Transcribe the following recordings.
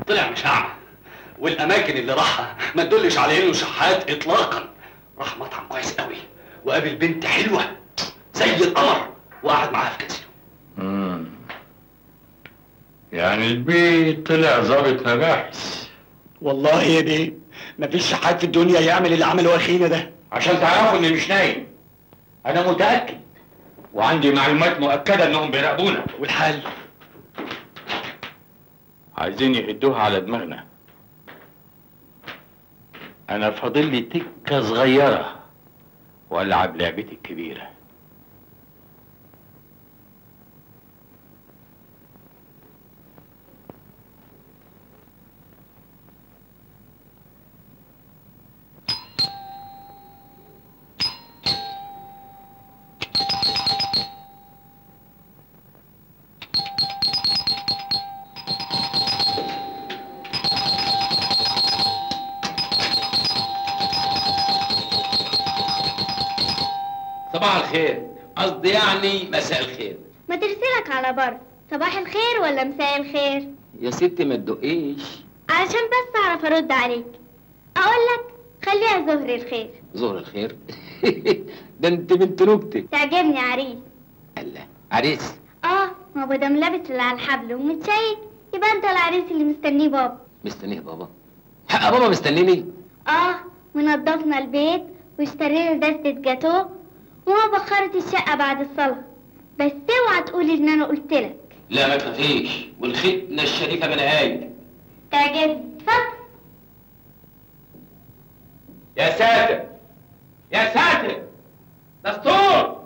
طلع مش اعمى والاماكن اللي راحها ما تدلش على انه شحات اطلاقا راح مطعم كويس قوي وقابل بنت حلوه زي القمر وقعد معاها في كازينو مم. يعني البيت طلع ظابط مباحث والله يا بيه مفيش حد في الدنيا يعمل اللي عمله اخينا ده عشان تعرفوا اني مش نايم انا متاكد وعندي معلومات مؤكده انهم بيراقبونا والحل عايزين يهدوها على دماغنا انا فاضل لي تكه صغيره والعب لعبتي الكبيره صباح الخير قصدي يعني مساء الخير ما ترسلك على بر صباح الخير ولا مساء الخير يا ستي ما تدقيش علشان بس اعرف ارد عليك اقول لك خليها ظهر الخير ظهر الخير ده انت بنت نكتة تعجبني يا عريس الله عريس اه ما هو دام لابس اللي على الحبل ومتشيك يبقى انت العريس اللي مستنيه بابا مستنيه بابا حق بابا مستنيني اه ونضفنا البيت واشترينا دستة جاتوه وما بخرت الشقة بعد الصلاة بس اوعى تقولي ان انا قلت لك لا ما تخافيش والختنة الشريفة من هاي تعجبني اتفضل يا ساتر يا ساتر دستور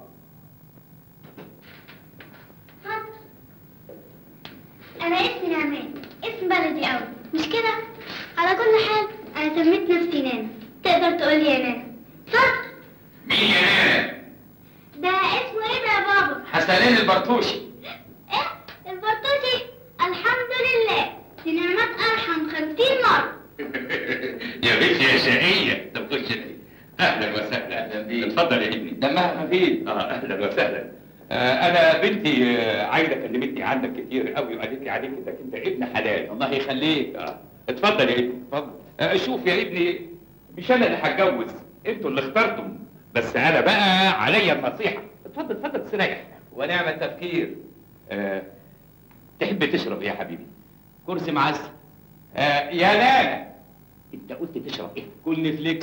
انا اسمي نعمان اسم بلدي قوي مش كده على كل حال انا سميت نفسي نانا تقدر تقول لي يا نانا اتفضل مين يا نانا ده اسمه ايه ده يا بابا حسنين البرتوشي ايه البرتوشي الحمد لله دي نعمات ارحم خمسين مرة يا بنت يا شقيه طب خش لي. اهلا وسهلا اهلا بيك اتفضل يا ابني دمها خفيف اه اهلا وسهلا آه انا بنتي آه عايده كلمتني عنك كتير قوي وقالت لي عليك انك انت ابن حلال الله يخليك آه. اتفضل يا ابني اتفضل آه شوف يا ابني مش انا اللي هتجوز انتوا اللي اخترتم بس انا بقى عليا النصيحه اتفضل اتفضل استريح ونعم التفكير آه تحب تشرب ايه يا حبيبي كرسي معسل آه يا لالا انت قلت تشرب ايه كل فليكس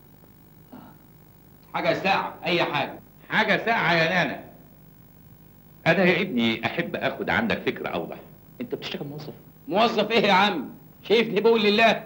حاجة ساعة أي حاجة حاجه ساعه يا نانا انا يا ابني احب اخد عنك فكره اوضح انت بتشتغل موظف موظف إيه يا عم؟ شايفني بقول لله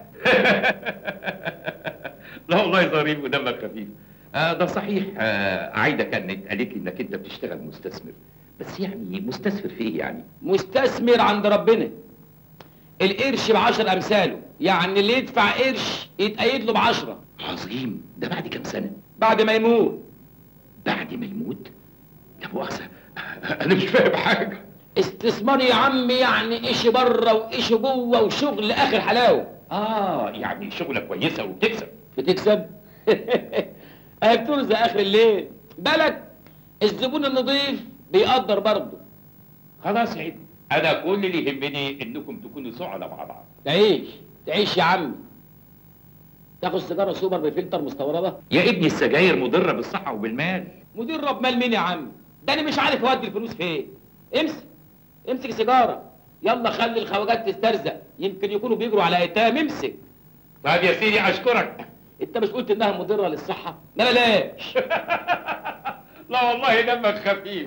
لا والله ظريف ودمك خفيف آه ده صحيح آه عايده كانت قالت لي انك انت بتشتغل مستثمر بس يعني مستثمر في ايه يعني مستثمر عند ربنا القرش بعشر أمثاله يعني اللي يدفع قرش يتأيد له بعشرة عظيم ده بعد كام سنه بعد ما يموت بعد ما يموت لا مؤاخذه انا مش فاهم حاجه استثمار يا عم يعني إيش بره وإيش جوه وشغل آخر حلاوة اه يعني شغله كويسه وبتكسب بتكسب أهي بترزق آخر الليل بالك الزبون النظيف بيقدر برضه خلاص يا ابني انا كل اللي يهمني انكم تكونوا سعداء مع بعض تعيش تعيش يا عم تاخد سيجارة سوبر بفلتر مستوردة يا ابني السجاير مضره بالصحه وبالمال مدير رب مال مين يا عم ده انا مش عارف اودي الفلوس فين امسك امسك سيجاره يلا خلي الخواجات تسترزق يمكن يكونوا بيجروا على ايتام امسك طيب يا سيدي اشكرك انت مش قلت انها مضره للصحه ما بلاش لا والله دمك خفيف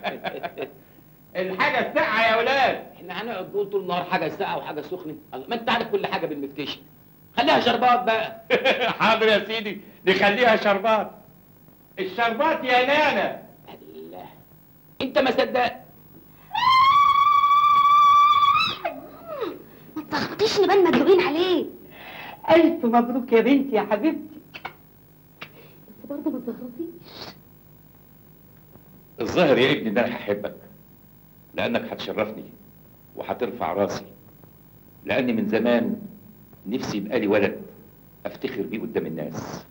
الحاجه الساقعه يا ولاد احنا هنقعد نقول طول النهار حاجه ساقعه وحاجه سخنه الله، ما انت عارف كل حاجه بالمفتش خليها شربات بقى حاضر يا سيدي نخليها شربات الشربات يا نانا الله انت ما صدقت ما تلخبطيش نبان مدلوقين عليه ألف مبروك يا بنتي يا حبيبتي بس برضه ما تلخبطيش الظاهر يا ابني ان انا هحبك لانك هتشرفني وهترفع راسي لاني من زمان نفسي يبقى لي ولد افتخر بيه قدام الناس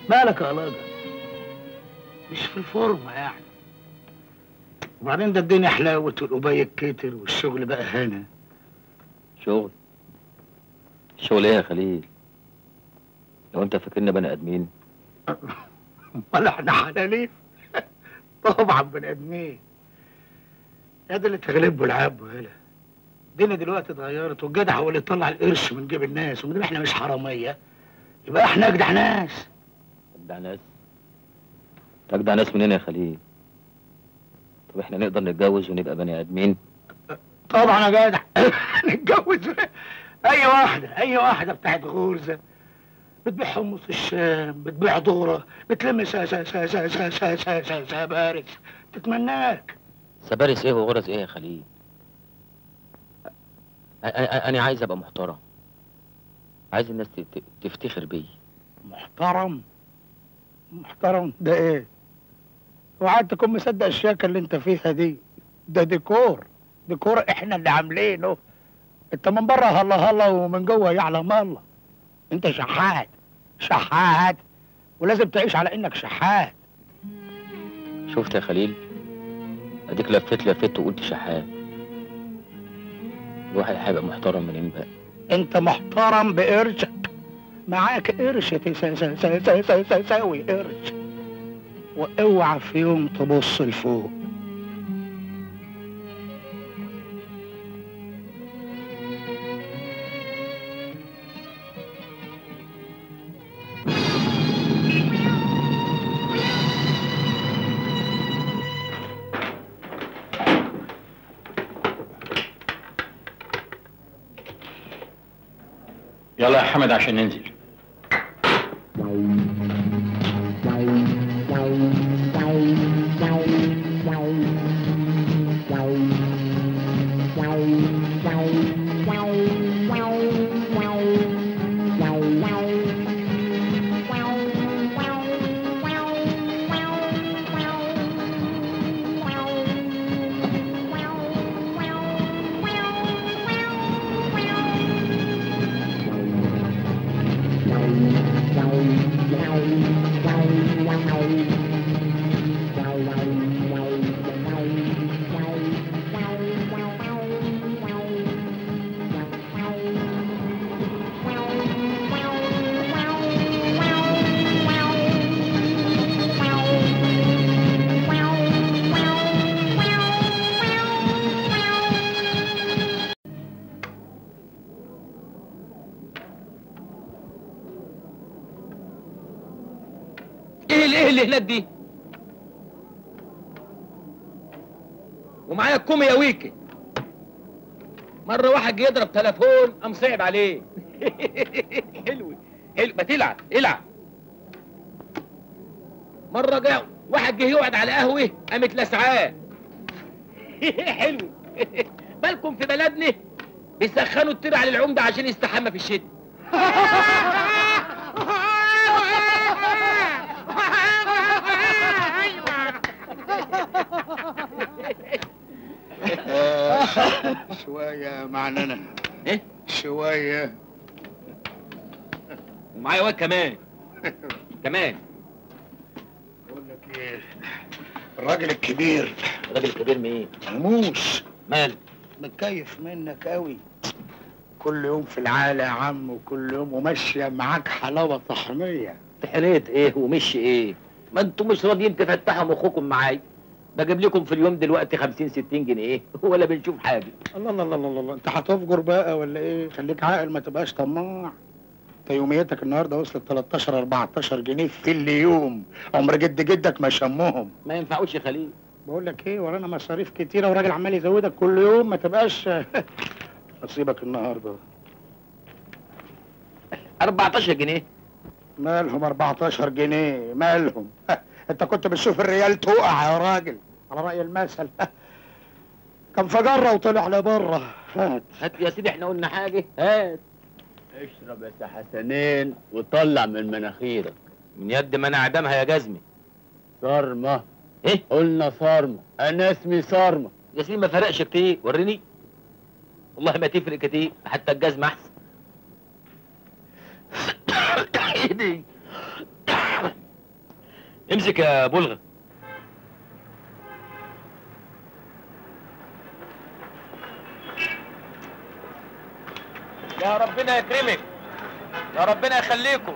مالك يا لاجة مش في الفورمة يعني وبعدين ده الدنيا حلاوت والقباية كتر والشغل بقى هنا شغل شغل ايه يا خليل لو انت فاكرنا بني ادمين ولا احنا حلالين طبعا بني ادمين هذا اللي تغلبه العاب وهلا الدنيا دلوقتي اتغيرت والجدع هو اللي يطلع القرش من جيب الناس ومدام احنا مش حراميه يبقى احنا اجدع ناس اجدع ناس اجدع ناس منين يا خليل طب احنا نقدر نتجوز ونبقى بني ادمين طبعا يا جدع نتجوز اي واحده اي واحده بتاعت غرزه بتبيع حمص الشام بتبيع ذره بتلم سا سا سا سا سا سا سا سا سا بارس تتمناك سبارس ايه وغرز ايه يا خليل أ- أ- أ- انا عايز ابقى محترم عايز الناس ت- ت- تفتخر بيا محترم محترم ده ايه وقعد تكون مصدق الشياكه اللي انت فيها دي ده ديكور ديكور احنا اللي عاملينه انت من بره هلا هلا ومن جوه يعلم الله انت شحات شحات ولازم تعيش على انك شحات شفت يا خليل اديك لفيت لفيت وقلت شحات الواحد هيبقى محترم منين بقى انت محترم بقرشك معاك قرش تسا- سا- سا- سا- سا- سا- ساوي قرش واوعى في يوم تبص لفوق يلا يا حمد عشان ننزل ايه اللي ايه اللي هناك دي ومعايا الكومي يا ويكي مرة واحد جه يضرب تليفون قام صعب عليه حلو حلو ما تلعب العب مرة جه واحد جه يقعد على قهوة قامت لسعاه حلو بالكم في بلدنا بيسخنوا الطير على العمدة عشان يستحمى في الشتاء شوية معننا ايه شوية ومعايا واد كمان كمان بقول لك ايه الراجل الكبير الراجل الكبير مين مهموش مال متكيف منك قوي كل يوم في العالة يا عم وكل يوم وماشية معاك حلاوة طحنية تحليت ايه ومش ايه ما انتوا مش راضيين تفتحوا مخكم معايا بجيب لكم في اليوم دلوقتي 50 60 جنيه ولا بنشوف حاجه الله الله الله الله, الله. انت هتفجر بقى ولا ايه خليك عاقل ما تبقاش طماع انت يوميتك النهارده وصلت 13 14 جنيه في اليوم عمر جد جدك ما شمهم ما ينفعوش يا خليل بقول لك ايه ورانا مصاريف كتيره وراجل عمال يزودك كل يوم ما تبقاش نصيبك النهارده 14 جنيه مالهم 14 جنيه مالهم انت كنت بتشوف الريال تقع يا راجل على رأي المثل كان فجرة وطلع لبره هات هات يا سيدي احنا قلنا حاجه هات اشرب يا سي حسنين وطلع من مناخيرك من يد ما انا اعدمها يا جزمي صارمة ايه قلنا صارمة انا اسمي صارمة يا سيدي ما فرقش كتير وريني والله ما تفرق كتير حتى الجزمه احسن ايه دي امسك يا بلغة يا ربنا يكرمك يا ربنا يخليكم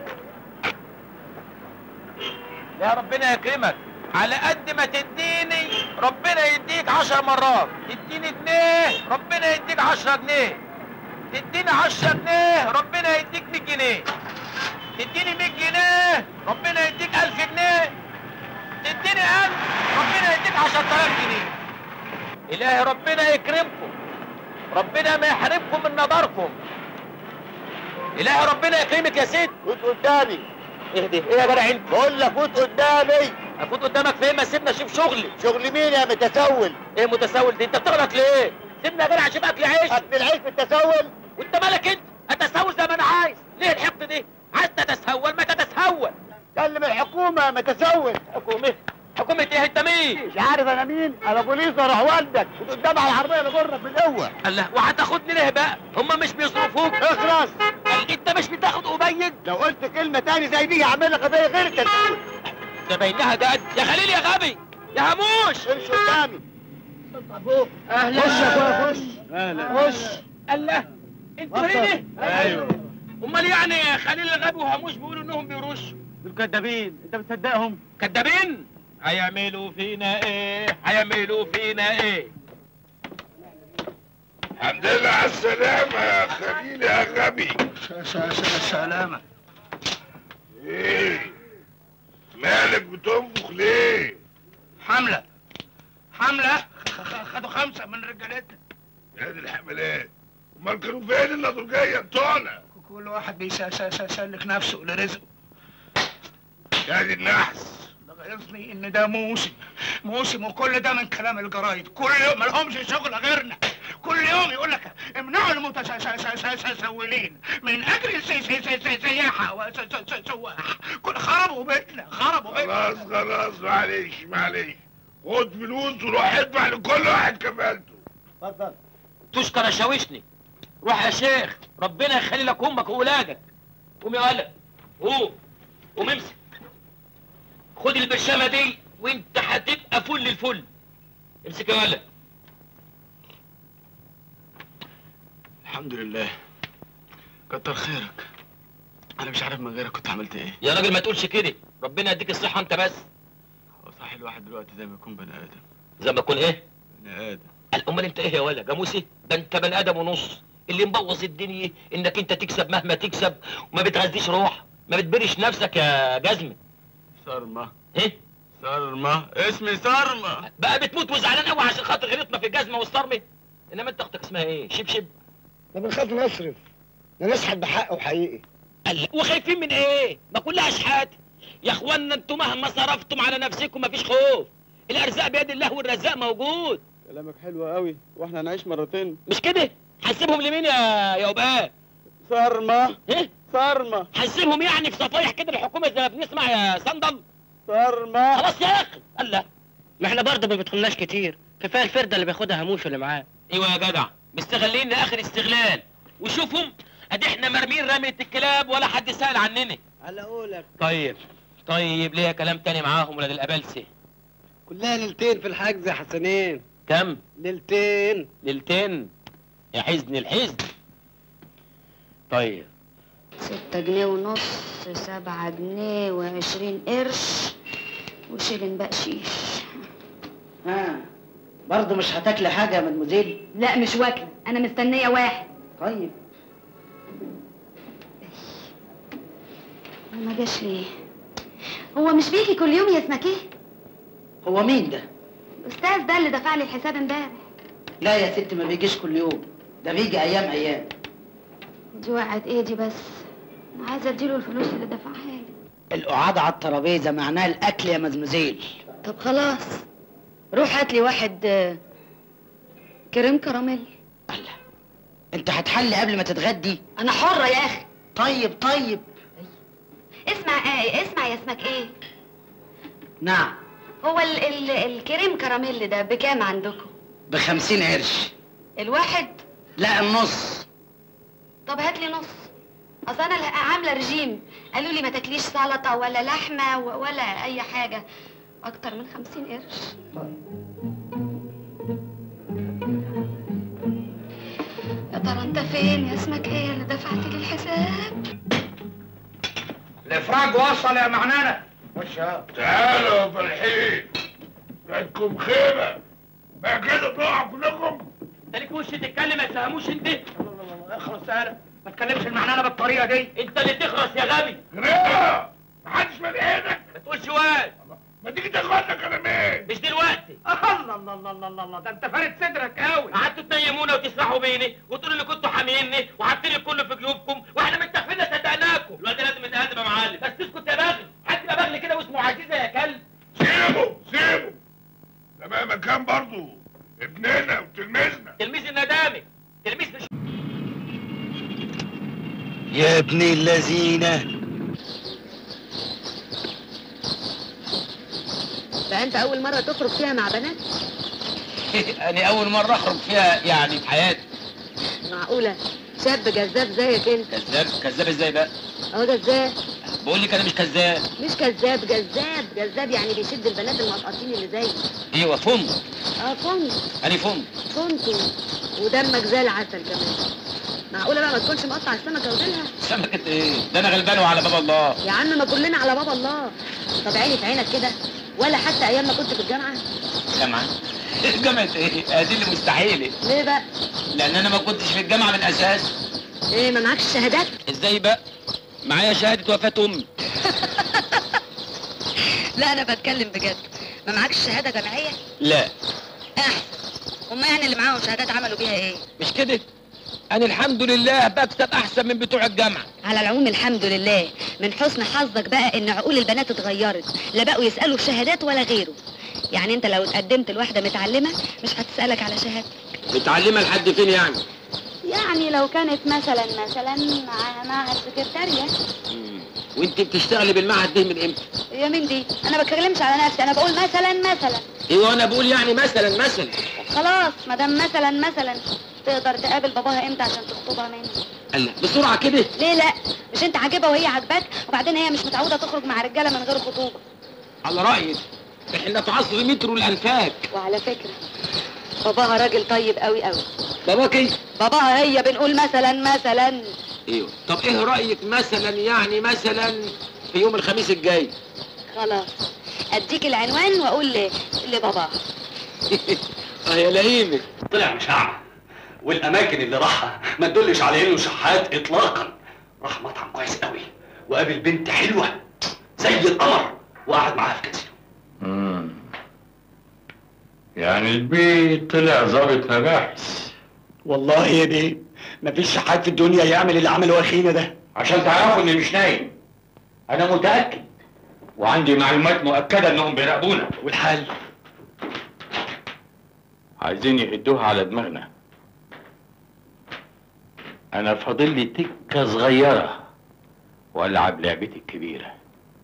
يا ربنا يكرمك على قد ما تديني ربنا يديك عشر مرات تديني جنيه ربنا يديك عشرة جنيه تديني عشرة جنيه ربنا يديك مية جنيه تديني مية جنيه ربنا يديك ألف جنيه تديني ألف ربنا يديك عشرة آلاف جنيه إلهي ربنا يكرمكم ربنا ما يحرمكم من نظركم إلهي ربنا يكرمك يا ست فوت قدامي اهدي ايه يا جدع انت بقول لك فوت قدامي افوت قدامك فين ما سيبنا اشوف شغلي شغل مين يا متسول ايه متسول دي انت بتغلط ليه سيبنا يا جدع اشوف اكل عيش اكل العيش بالتسول وانت مالك انت اتسول زي ما انا عايز ليه الحقد دي عايز تتسول ما تتسول كلم الحكومة يا متسول حكومه حكومه ايه انت مين مش عارف انا مين انا بوليس اروح والدك فوت قدام على العربية اللي جرك بالقوة الله وهتاخدني ليه بقى هم مش بيصرفوك اخرس قال انت مش بتاخد ابيض لو قلت كلمة تاني زي دي هعمل لك قضية غير التسول ده بينها جد يا خليل يا غبي يا هموش امشي قدامي اهلا خش يا اخويا خش خش الله انتوا هنا ايوه امال يعني خليل الغبي وهموش بيقولوا انهم بيرشوا دول كدابين انت بتصدقهم كدابين هيعملوا فينا ايه هيعملوا فينا ايه الحمد لله على السلامة يا خليل يا غبي سلامة ايه مالك بتنفخ ليه؟ حملة حملة خ- خ- خدوا خمسة من رجالتنا يا دي الحملات امال كانوا فين النضرجية بتوعنا؟ كل واحد بيسلك نفسه لرزقه يا دي النحس ده غيظني ان ده موسم موسم وكل ده من كلام الجرايد كل يوم ما لهمش شغل غيرنا كل يوم يقول لك امنعوا المتسولين من اجل السي- سي- سي- سي- سياحه وسواح كل خربوا بيتنا خربوا بيتنا خلاص خلاص معلش معلش خد فلوس وروح ادفع لكل واحد كفالته اتفضل تشكر شاوشني روح يا شيخ ربنا يخلي لك امك واولادك قوم يا ولد قوم قوم امسك خد البرشامه دي وانت هتبقى فل الفل امسك يا ولد الحمد لله كتر خيرك انا مش عارف من غيرك كنت عملت ايه يا راجل ما تقولش كده ربنا يديك الصحه انت بس هو صح الواحد دلوقتي زي ما يكون بني ادم زي ما تكون ايه بني ادم قال امال انت ايه يا ولا جاموسي ده انت بني ادم ونص اللي مبوظ الدنيا انك انت تكسب مهما تكسب وما بتغذيش روح ما بتبرش نفسك يا جزمه صرمة ايه صرمة اسمي صرمة بقى بتموت وزعلان قوي عشان خاطر غلطنا في الجزمه والصرمه انما انت اختك اسمها ايه شبشب ده بنخاف نصرف ده نسحب بحقه حقيقي قال وخايفين من ايه ما كلها اشحات يا اخوانا انتوا مهما صرفتم على نفسكم مفيش خوف الارزاق بيد الله والرزاق موجود كلامك حلو قوي واحنا هنعيش مرتين مش كده هنسيبهم لمين يا يا وباء صرمة ايه صرمة هنسيبهم يعني في صفايح كده الحكومه زي ما بنسمع يا صندل صرمة خلاص يا اخي الله ما احنا برضه ما بيدخلناش كتير كفايه الفرده اللي بياخدها هموش اللي معاه ايوه يا جدع مستغلين لاخر استغلال وشوفهم ادي احنا مرمين رمية الكلاب ولا حد سأل عننا على قولك طيب طيب ليه كلام تاني معاهم ولاد الابلسه كلها ليلتين في الحجز يا حسنين كم ليلتين ليلتين يا حزن الحزن طيب ستة جنيه ونص سبعة جنيه وعشرين قرش وشيلن بقشيش ها برضه مش هتاكلي حاجه يا مدموزيل لا مش واكلة أنا مستنية واحد طيب ما جاش ليه هو مش بيجي كل يوم يا اسمك ايه هو مين ده الأستاذ ده اللي دفع لي الحساب امبارح لا يا ست ما بيجيش كل يوم ده بيجي ايام ايام دي وقعت ايدي بس أنا عايزة اديله الفلوس اللي دفعها لي القعاد على الترابيزه معناها الاكل يا مدموزيل طب خلاص روح هات لي واحد آه، كريم كراميل الله انت هتحلي قبل ما تتغدي أنا حرة يا أخي طيب طيب اسمع ايه اسمع يا اسمك ايه نعم هو ال ال الكريم كراميل ده بكام عندكم بخمسين قرش الواحد لا النص طب هات لي نص اصل انا عامله رجيم قالوا لي ما تاكليش سلطه ولا لحمه و- ولا اي حاجه اكتر من خمسين قرش يا ترى انت فين يا اسمك ايه اللي دفعت لي الحساب الافراج وصل يا معنانة خش يا تعالوا يا فرحين عندكم خيمة ما كده تقع كلكم انت ليك وش تتكلم ما تفهموش انت اخلص يالا ما تكلمش المعنانة بالطريقة دي انت اللي تخرس يا غبي غريبة محدش ملحقك ما تقولش واد ما تيجي تاخدنا كلامين مش دلوقتي الله الله الله الله الله الله ده انت فارد صدرك قوي قعدتوا تنيمونا وتسرحوا بيني وتقولوا ان كنتوا حاميني وحاطين الكل في جيوبكم واحنا متفقين صدقناكم الوقت لازم نتقدم يا معلم بس اسكت يا بغل حد يبقى بغل كده واسمه عزيزه يا كلب سيبه سيبه ده مهما كان برضه ابننا وتلميذنا تلميذ الندامي تلميذ مش يا ابن اللذينه بقى انت اول مره تخرج فيها مع بنات انا اول مره اخرج فيها يعني في حياتي معقوله شاب جذاب زيك انت كذاب كذاب ازاي بقى اهو جذاب بقول لك انا مش كذاب مش كذاب جذاب جذاب يعني بيشد البنات المقطعين اللي زيك ايوه فم اه كنت انا فم كنت ودمك زي العسل كمان معقوله بقى ما تكونش مقطع السمكه وديلها سمكة ايه ده انا غلبان وعلى باب الله يا عم ما كلنا على باب الله طب عيني في عينك كده ولا حتى ايام ما كنت في الجامعه جامعة جامعة ايه ادي اللي مستحيلة ليه بقى لان انا ما كنتش في الجامعة من اساس ايه ما معكش شهادات ازاي بقى معايا شهادة وفاة امي لا انا بتكلم بجد ما معكش شهاده جامعيه لا احسن هم يعني اللي معاهم شهادات عملوا بيها ايه مش كده انا الحمد لله بكسب احسن من بتوع الجامعة على العموم الحمد لله من حسن حظك بقى ان عقول البنات اتغيرت لا بقوا يسالوا في شهادات ولا غيره يعني انت لو اتقدمت لواحده متعلمه مش هتسالك على شهاده متعلمة لحد فين يعني يعني لو كانت مثلا مثلا مع مع السكرتاريه وانت بتشتغلي بالمعهد ده من امتى يا مين دي انا ما بتكلمش على نفسي انا بقول مثلا مثلا ايوه انا بقول يعني مثلا مثلا خلاص ما دام مثلا مثلا تقدر تقابل باباها امتى عشان تخطبها مني الله بسرعة كده ليه لا مش انت عاجبها وهي عاجباك وبعدين هي مش متعوده تخرج مع رجاله من غير خطوبه على رأيك احنا في عصر مترو الانفاك وعلى فكره باباها راجل طيب قوي قوي باباك ايه باباها هي بنقول مثلا مثلا ايوه طب ايه رأيك مثلا يعني مثلا في يوم الخميس الجاي خلاص اديك العنوان واقول ل- لباباها اه يا لئيمك طلع مش اعمى والاماكن اللي راحها ما تدلش على انه شحات اطلاقا راح مطعم كويس قوي وقابل بنت حلوه زي القمر وقعد معاها في كازينو مم. يعني البيت طلع ظابط مباحث والله يا بيه مفيش حد في الدنيا يعمل اللي عمله اخينا ده عشان تعرفوا اني مش نايم انا متاكد وعندي معلومات مؤكده انهم بيراقبونا والحل عايزين يهدوها على دماغنا انا فاضل لي تكه صغيره والعب لعبتي الكبيره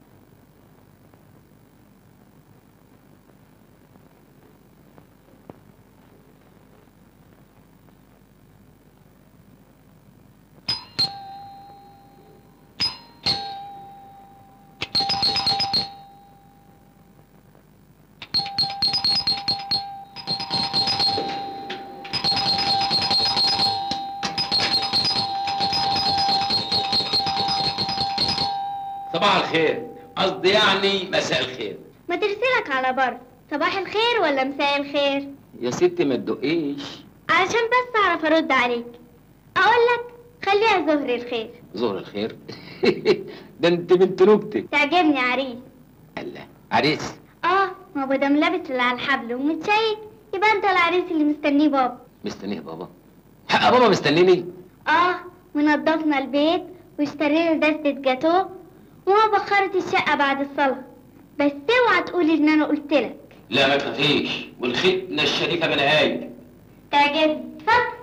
صباح الخير قصدي يعني مساء الخير ما ترسلك على بر صباح الخير ولا مساء الخير يا ستي ما تدقيش علشان بس اعرف ارد عليك اقول لك خليها زهر الخير ظهر الخير ده انت بنت نكتة تعجبني عريس عريس اه ما هو دام لابس اللي على الحبل ومتشيك يبقى انت العريس اللي مستنيه بابا مستنيه بابا حق بابا مستنيني اه ونضفنا البيت واشترينا دستة جاتوه وما بخرت الشقة بعد الصلاة بس اوعى تقولي ان انا قلت لك لا ما تخافيش والختنة الشريفة من هاي تعجبني اتفضل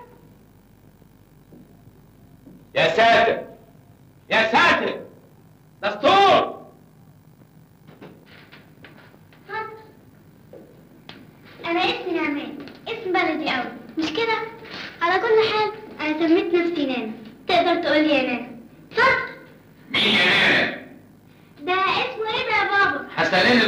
يا ساتر يا ساتر دستور انا اسمي نعمان اسم بلدي قوي مش كده على كل حال انا سميت نفسي نانا تقدر تقولي يا نانا اتفضل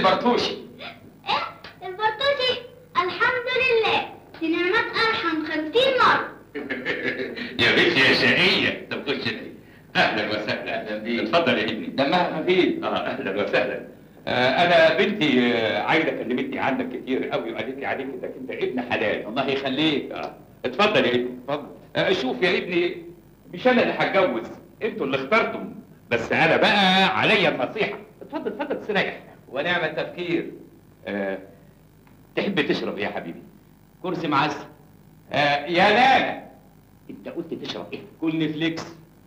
البرتوشي البرتوشي الحمد لله دي نعمات ارحم خمسين مرة يا بنتي يا شقية طب خش لي اهلا وسهلا اهلا بيك اتفضل يا ابني دمها خفيف اه اهلا وسهلا آه انا بنتي آه عايده كلمتني عنك كتير قوي وقالت لي عليك انك انت ابن حلال الله يخليك اه اتفضل يا ابني اتفضل آه شوف يا ابني مش انا اللي هتجوز انتوا اللي اخترتم بس انا بقى عليا النصيحه اتفضل اتفضل استريح ونعم التفكير آه تحب تشرب ايه يا حبيبي كرسي معسل آه يا لالا انت قلت تشرب ايه كل فليكس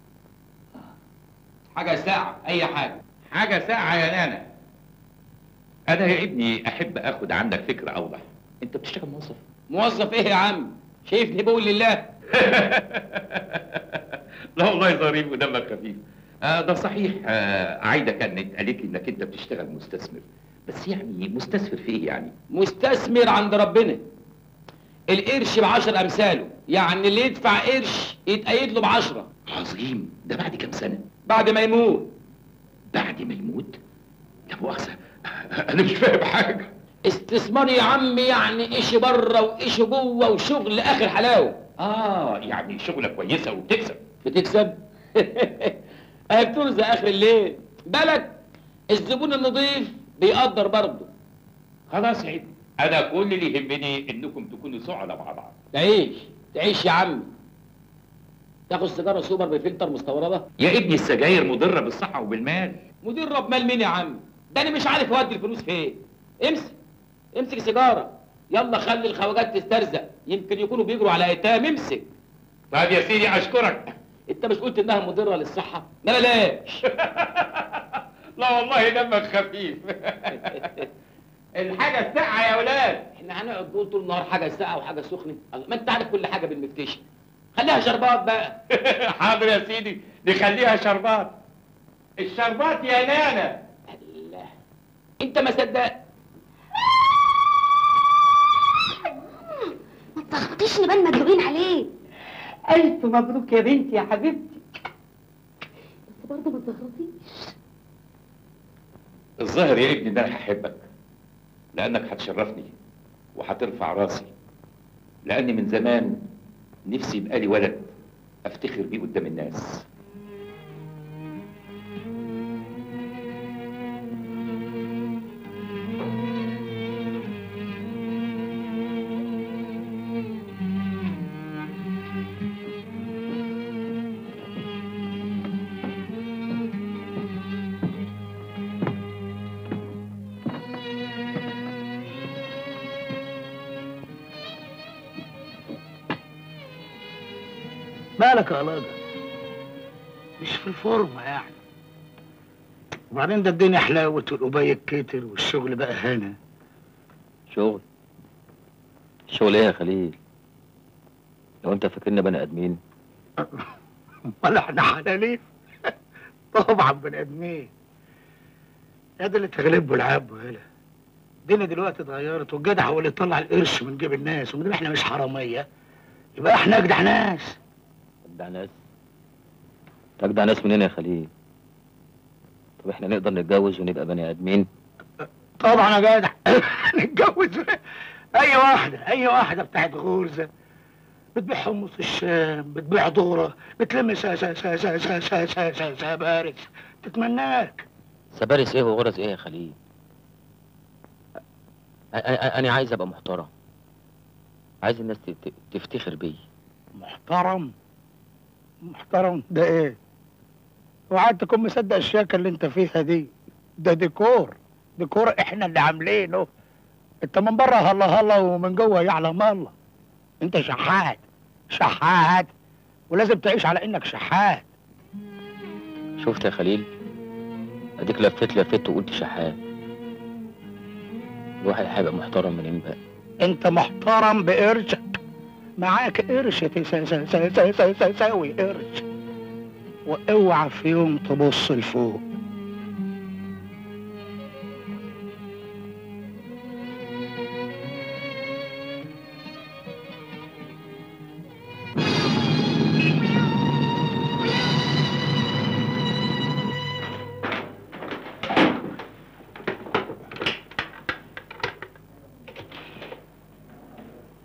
حاجه ساعه اي حاجه حاجه ساعه يا نانا انا يا ابني احب اخد عنك فكره اوضح انت بتشتغل موظف موظف ايه يا عم شايفني بقول لله لا والله ظريف ودمك خفيف آه ده صحيح آه عايده كانت قالت لي انك انت بتشتغل مستثمر بس يعني مستثمر في ايه يعني مستثمر عند ربنا القرش بعشر امثاله يعني اللي يدفع قرش يتأيد له بعشرة عظيم ده بعد كام سنه بعد ما يموت بعد ما يموت لا مؤاخذه انا مش فاهم حاجه استثمار يا عم يعني ايش بره وايش جوه وشغل اخر حلاوه اه يعني شغله كويسه وبتكسب بتكسب اهي بترزق اخر الليل بالك الزبون النظيف بيقدر برضه خلاص يا ابني انا كل اللي يهمني انكم تكونوا سعداء مع بعض تعيش تعيش يا عم تاخد سيجاره سوبر بفلتر مستورده يا ابني السجاير مضره بالصحه وبالمال مدير رب مال مين يا عم ده انا مش عارف اودي الفلوس فين امسك امسك سيجاره يلا خلي الخواجات تسترزق يمكن يكونوا بيجروا على ايتام امسك طيب يا سيدي اشكرك انت مش قلت انها مضره للصحه ما بلاش لا والله دمك خفيف الحاجه الساقعه يا ولاد احنا هنقعد نقول طول النهار حاجه ساقعه وحاجه سخنه الله، ما انت عارف كل حاجه بالمفتش خليها شربات بقى حاضر يا سيدي نخليها شربات الشربات يا نانا الله انت ما صدقت ما تلخبطيش نبان مدلوقين عليه ألف مبروك يا بنتي يا حبيبتي بس برضه ما تغلطيش الظاهر يا ابني ان انا هحبك لانك هتشرفني وهترفع راسي لاني من زمان نفسي يبقى لي ولد افتخر بيه قدام الناس مالك يا لاجة مش في الفورمة يعني وبعدين ده الدنيا حلاوت والقباية كتر والشغل بقى هنا شغل شغل ايه يا خليل لو انت فاكرنا بني ادمين ولا احنا حلالين طبعا بني ادمين هذا اللي تغلبه العاب وهلا الدنيا دلوقتي اتغيرت والجدع هو اللي يطلع القرش من جيب الناس ومدام احنا مش حراميه يبقى احنا اجدع ناس اجدع ناس اجدع ناس منين يا خليل طب احنا نقدر نتجوز ونبقى بني ادمين طبعا يا جدع نتجوز اي واحده اي واحده بتاعت غرزه بتبيع حمص الشام بتبيع ذره بتلم سا سا سا سا سا سا سا سا سا بارس تتمناك سبارس ايه وغرز ايه يا خليل أ- أ- انا عايز ابقى محترم عايز الناس ت- ت- تفتخر بيا محترم محترم ده ايه وقعد تكون مصدق الشياكه اللي انت فيها دي ده ديكور ديكور احنا اللي عاملينه انت من بره هلا هلا ومن جوه يعلم الله انت شحات شحات ولازم تعيش على انك شحات شفت يا خليل اديك لفيت لفيت وقلت شحات الواحد هيبقى محترم منين بقى انت محترم بقرشك معاك قرش تسا- سا- سا- سا- سا- سا- ساوي قرش واوعى في يوم تبص لفوق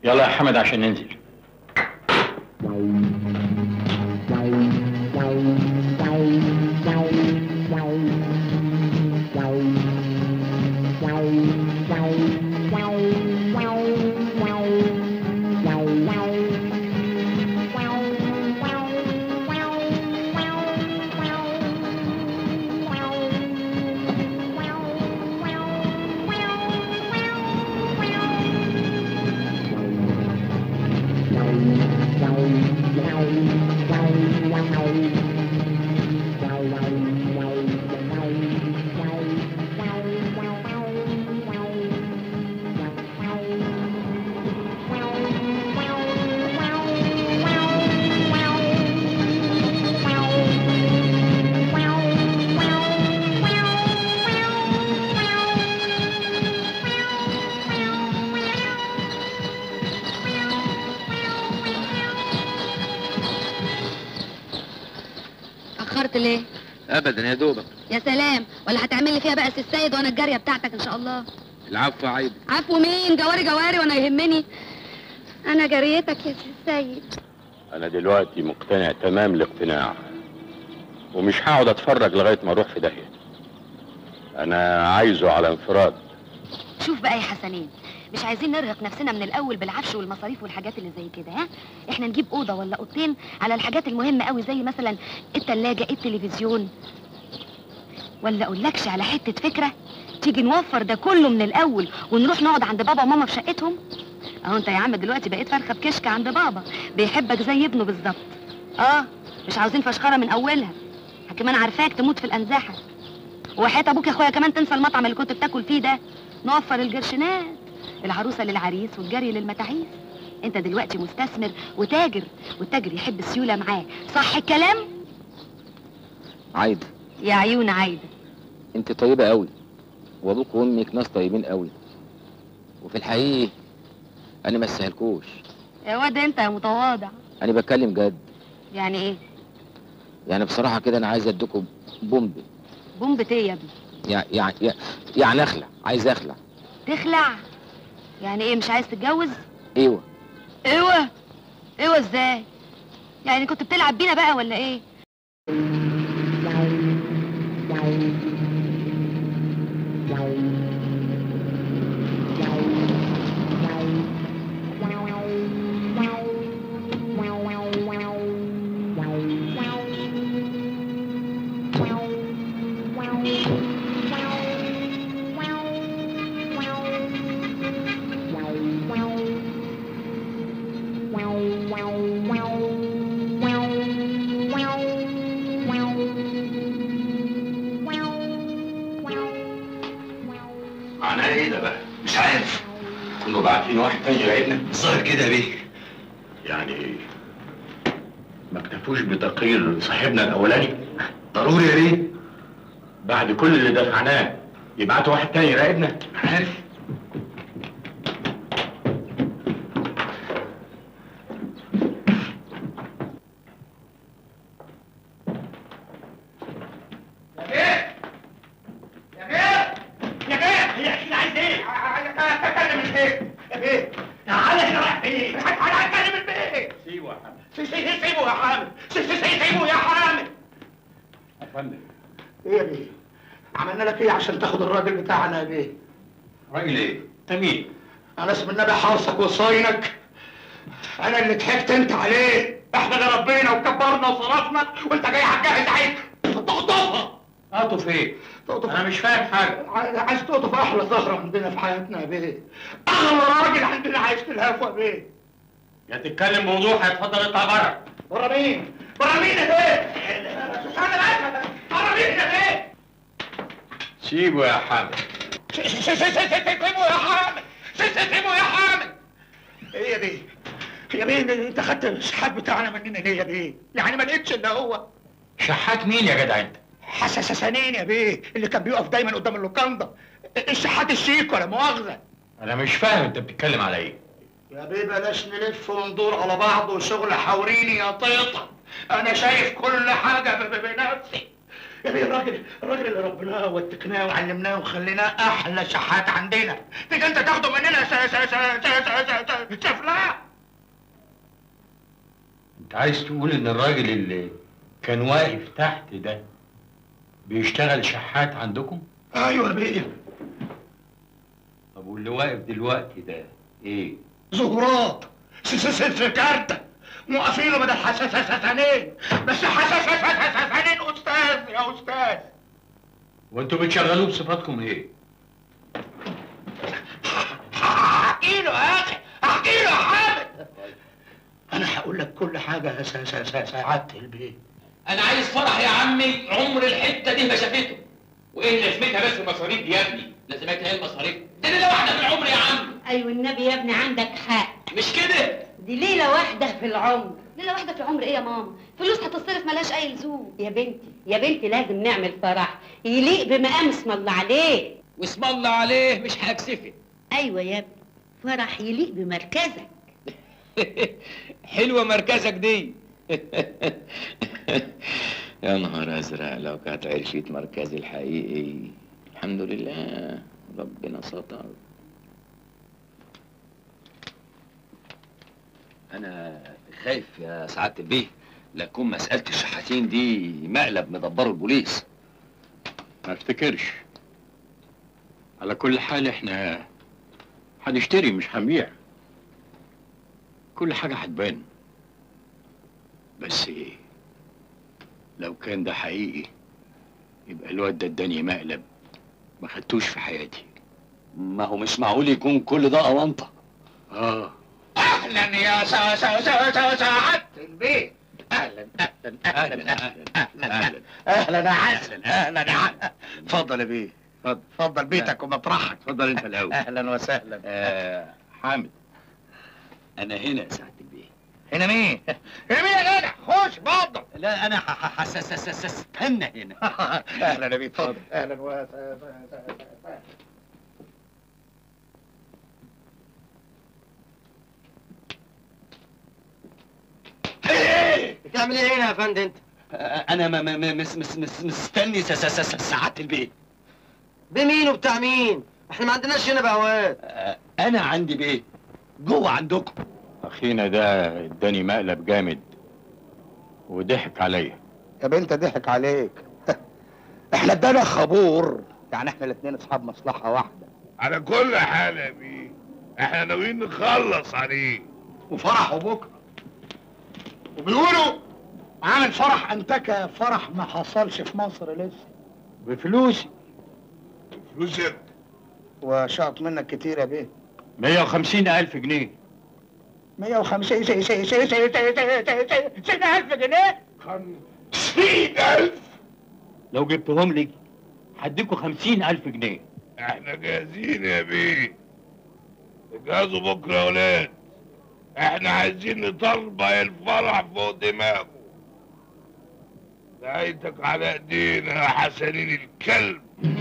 يلا يا حمد عشان ننزل اخرت ليه ابدا يا دوبك يا سلام ولا هتعمل لي فيها بقى سي السيد وانا الجاريه بتاعتك ان شاء الله العفو عيب عفو مين جواري جواري وانا يهمني انا جاريتك يا سي السيد انا دلوقتي مقتنع تمام الاقتناع ومش هقعد اتفرج لغايه ما اروح في داهيه انا عايزه على انفراد شوف بقى يا حسنين مش عايزين نرهق نفسنا من الاول بالعفش والمصاريف والحاجات اللي زي كده ها احنا نجيب اوضه ولا اوضتين على الحاجات المهمه قوي زي مثلا التلاجة التلفزيون ولا اقولكش على حته فكره تيجي نوفر ده كله من الاول ونروح نقعد عند بابا وماما في شقتهم اهو انت يا عم دلوقتي بقيت فرخه بكشك عند بابا بيحبك زي ابنه بالظبط اه مش عاوزين فشخره من اولها كمان عارفاك تموت في الانزاحه وحياة ابوك يا اخويا كمان تنسى المطعم اللي كنت بتاكل فيه ده نوفر الجرشنات العروسه للعريس والجري للمتاعيس انت دلوقتي مستثمر وتاجر والتاجر يحب السيوله معاه صح الكلام عايده يا عيون عايده انت طيبه قوي وابوك وامك ناس طيبين قوي وفي الحقيقه انا ما استاهلكوش يا واد انت يا متواضع انا بتكلم جد يعني ايه يعني بصراحه كده انا عايز اديكم بومب بومبة ايه يا ابني يعني يعني يعني اخلع عايز اخلع تخلع يعني ايه مش عايز تتجوز ايوه ايوه ايوه ازاي يعني كنت بتلعب بينا بقى ولا ايه معناه ايه ده بقى؟ مش عارف كنا باعتين واحد تاني يراقبنا الظاهر كده يا بيه يعني ما اكتفوش بتقرير صاحبنا الاولاني ضروري يا بيه بعد كل اللي دفعناه يبعتوا واحد تاني يراقبنا عارف يا بيه هي كده عايز ايه؟ اتكلم البيت يا بيه تعالى هنا رايح فين؟ تعالى اتكلم البيت سيبه يا حمد سيبه يا حامد سيبه يا حامد يا فندم ايه يا بيه عملنا لك ايه عشان تاخد الراجل بتاعنا يا بيه راجل ايه؟ انت مين؟ انا اسم النبي حارسك وصاينك انا اللي ضحكت انت عليه احنا اللي ربينا وكبرنا وصرفنا وانت جاي هتجهز عيد تقطفها اقطف ايه؟ انا مش فاهم حاجه عايز عايز تقطف احلى زهره عندنا في حياتنا يا بيه اغلى راجل عندنا عايز تلهفه يا بيه يا تتكلم موضوع هيتفضل اطلع بره بره مين؟ بره مين يا بيه؟ انا بره مين يا بيه؟ سيبه يا حامد سيبه يا حامد سيبه يا حامد ايه يا بيه؟ يا بيه انت خدت الشحات بتاعنا مننا ليه يا بيه؟ يعني ما لقيتش الا هو شحات مين يا جدع انت؟ حساسانين يا بيه اللي كان بيقف دايما قدام اللوكاندا الشحات الشيك ولا مؤاخذه انا مش فاهم انت بتتكلم على ايه يا بيه بلاش نلف وندور على بعض وشغل حوريني يا طيطه انا شايف كل حاجه ب- ب- بنفسي يا بيه الراجل الراجل اللي ربناه واتقناه وعلمناه وخليناه احلى شحات عندنا تيجي انت تاخده مننا س- س- س- س- س- س- سفلاه انت عايز تقول ان الراجل اللي كان واقف تحت ده بيشتغل شحات عندكم؟ ايوه يا بيه طب واللي واقف دلوقتي ده ايه؟ زهورات س- س- س- سكارتة موقفينه بدل حساسين بس حساسين استاذ يا استاذ وانتوا بتشغلوه بصفاتكم ايه؟ احكي له يا اخي احكي له يا حامد انا هقول لك كل حاجه يا س- س- س- سعاده البيت انا عايز فرح يا عمي عمر الحته دي ما شافته وايه لازمتها بس المصاريف دي يا ابني لازمتها ايه المصاريف دي ليله واحده في العمر يا عم ايوه النبي يا ابني عندك حق مش كده دي ليله واحده في العمر ليله واحده في العمر ايه يا ماما فلوس هتصرف ملهاش اي لزوم يا بنتي يا بنتي لازم نعمل فرح يليق بمقام اسم الله عليه واسم الله عليه مش هكسفك ايوه يا ابني فرح يليق بمركزك حلوه مركزك دي يا نهار ازرق لو كانت عرفت مركزي الحقيقي الحمد لله ربنا ستر انا خايف يا سعاده البيه لا تكون مساله الشحاتين دي مقلب مدبره البوليس ما افتكرش على كل حال احنا هنشتري مش هنبيع كل حاجة هتبان بس ايه لو كان ده حقيقي يبقى الواد ده اداني مقلب ما خدتوش في حياتي ما هو مش معقول يكون كل ده اونطه اه اهلا يا سا سا سا سا سعاده البيت اهلا اهلا اهلا اهلا اهلا اهلا يا حسن اهلا يا حسن اتفضل يا بيه اتفضل اتفضل بيتك ومطرحك اتفضل انت الاول اهلا وسهلا آه حامد انا هنا يا سعاده البيه هنا مين؟ هنا مين يا جدع؟ خش بفضل لا انا استنى هنا اهلا يا بيه اتفضل اهلا وسهلا بتعمل ايه هنا يا فندم انت؟ انا م- م- م- مس مس مس مستني س- س- س- سعاده البيه بمين وبتاع مين؟ احنا ما عندناش هنا بهوات انا عندي بيه جوه عندكم اخينا ده اداني مقلب جامد وضحك عليا يا بنت ضحك عليك احنا ادانا خبور يعني احنا الاثنين اصحاب مصلحه واحده على كل حال يا بيه احنا ناويين نخلص عليه وفرحوا بكره وبيقولوا عامل فرح انتكه فرح ما حصلش في مصر لسه بفلوسي فلوسك وشاط منك كتير يا بيه 150 ألف جنيه 150 سي سي سي سي سي سي ألف جنيه خمسين ألف لو جبتهم لي هديكوا 50 ألف جنيه احنا جاهزين يا بيه اجهزوا بكره يا ولاد احنا عايزين نطربع الفرح فوق دماغه نهايتك على ايدينا يا حسنين الكلب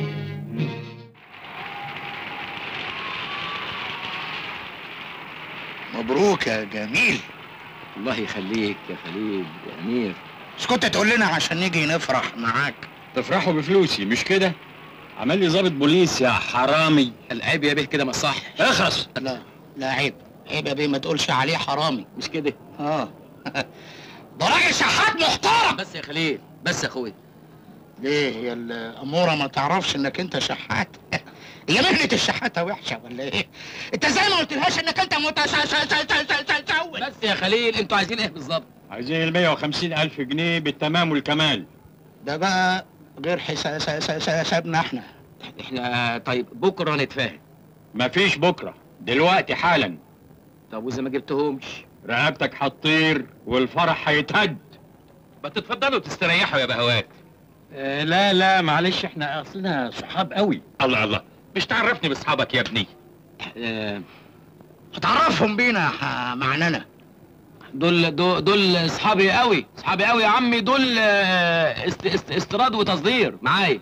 مبروك يا جميل الله يخليك يا خليل يا امير مش كنت تقول لنا عشان نيجي نفرح معاك تفرحوا بفلوسي مش كده عمل لي ضابط بوليس يا حرامي العيب يا بيه كده ما صح اخرس لا لا عيب عيب يا بيه ما تقولش عليه حرامي مش كده اه ده راجل شحات محترم بس يا خليل بس يا اخويا ليه هي الاموره ما تعرفش انك انت شحات هي مهنه الشحاته وحشه ولا ايه انت ازاي ما قلتلهاش انك انت متسول بس يا خليل انتوا عايزين ايه بالظبط عايزين ال 150 ألف جنيه بالتمام والكمال ده بقى غير حسابنا احنا احنا طيب بكره نتفاهم مفيش بكرة دلوقتي حالا طب واذا ما جبتهمش رقبتك هتطير والفرح هيتهد ما تتفضلوا تستريحوا يا بهوات آه لا لا معلش احنا اصلنا صحاب قوي الله الله مش تعرفني باصحابك يا ابني آه هتعرفهم بينا ح- معنانا دول دول دول اصحابي قوي اصحابي قوي يا عمي دول آه، است است استيراد وتصدير معايا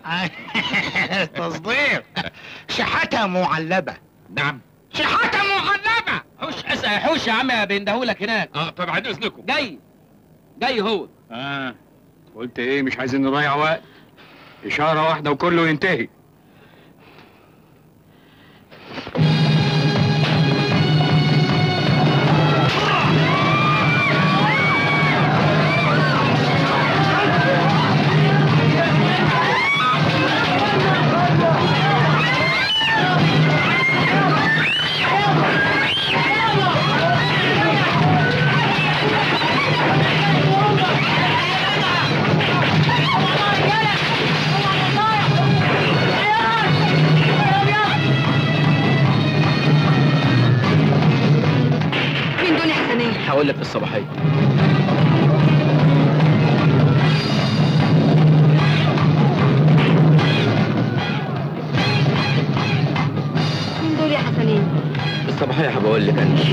تصدير شحاته معلبه نعم شحاته معلبه حوش اسال حوش يا عم بيندهولك هناك اه طب عن اذنكم جاي جاي هو اه قلت ايه مش عايزين نضيع وقت اشاره واحده وكله ينتهي مين دول يا حسنين هقول لك في الصباحيه مين دول يا حسنين في الصباحيه هبقول لك انا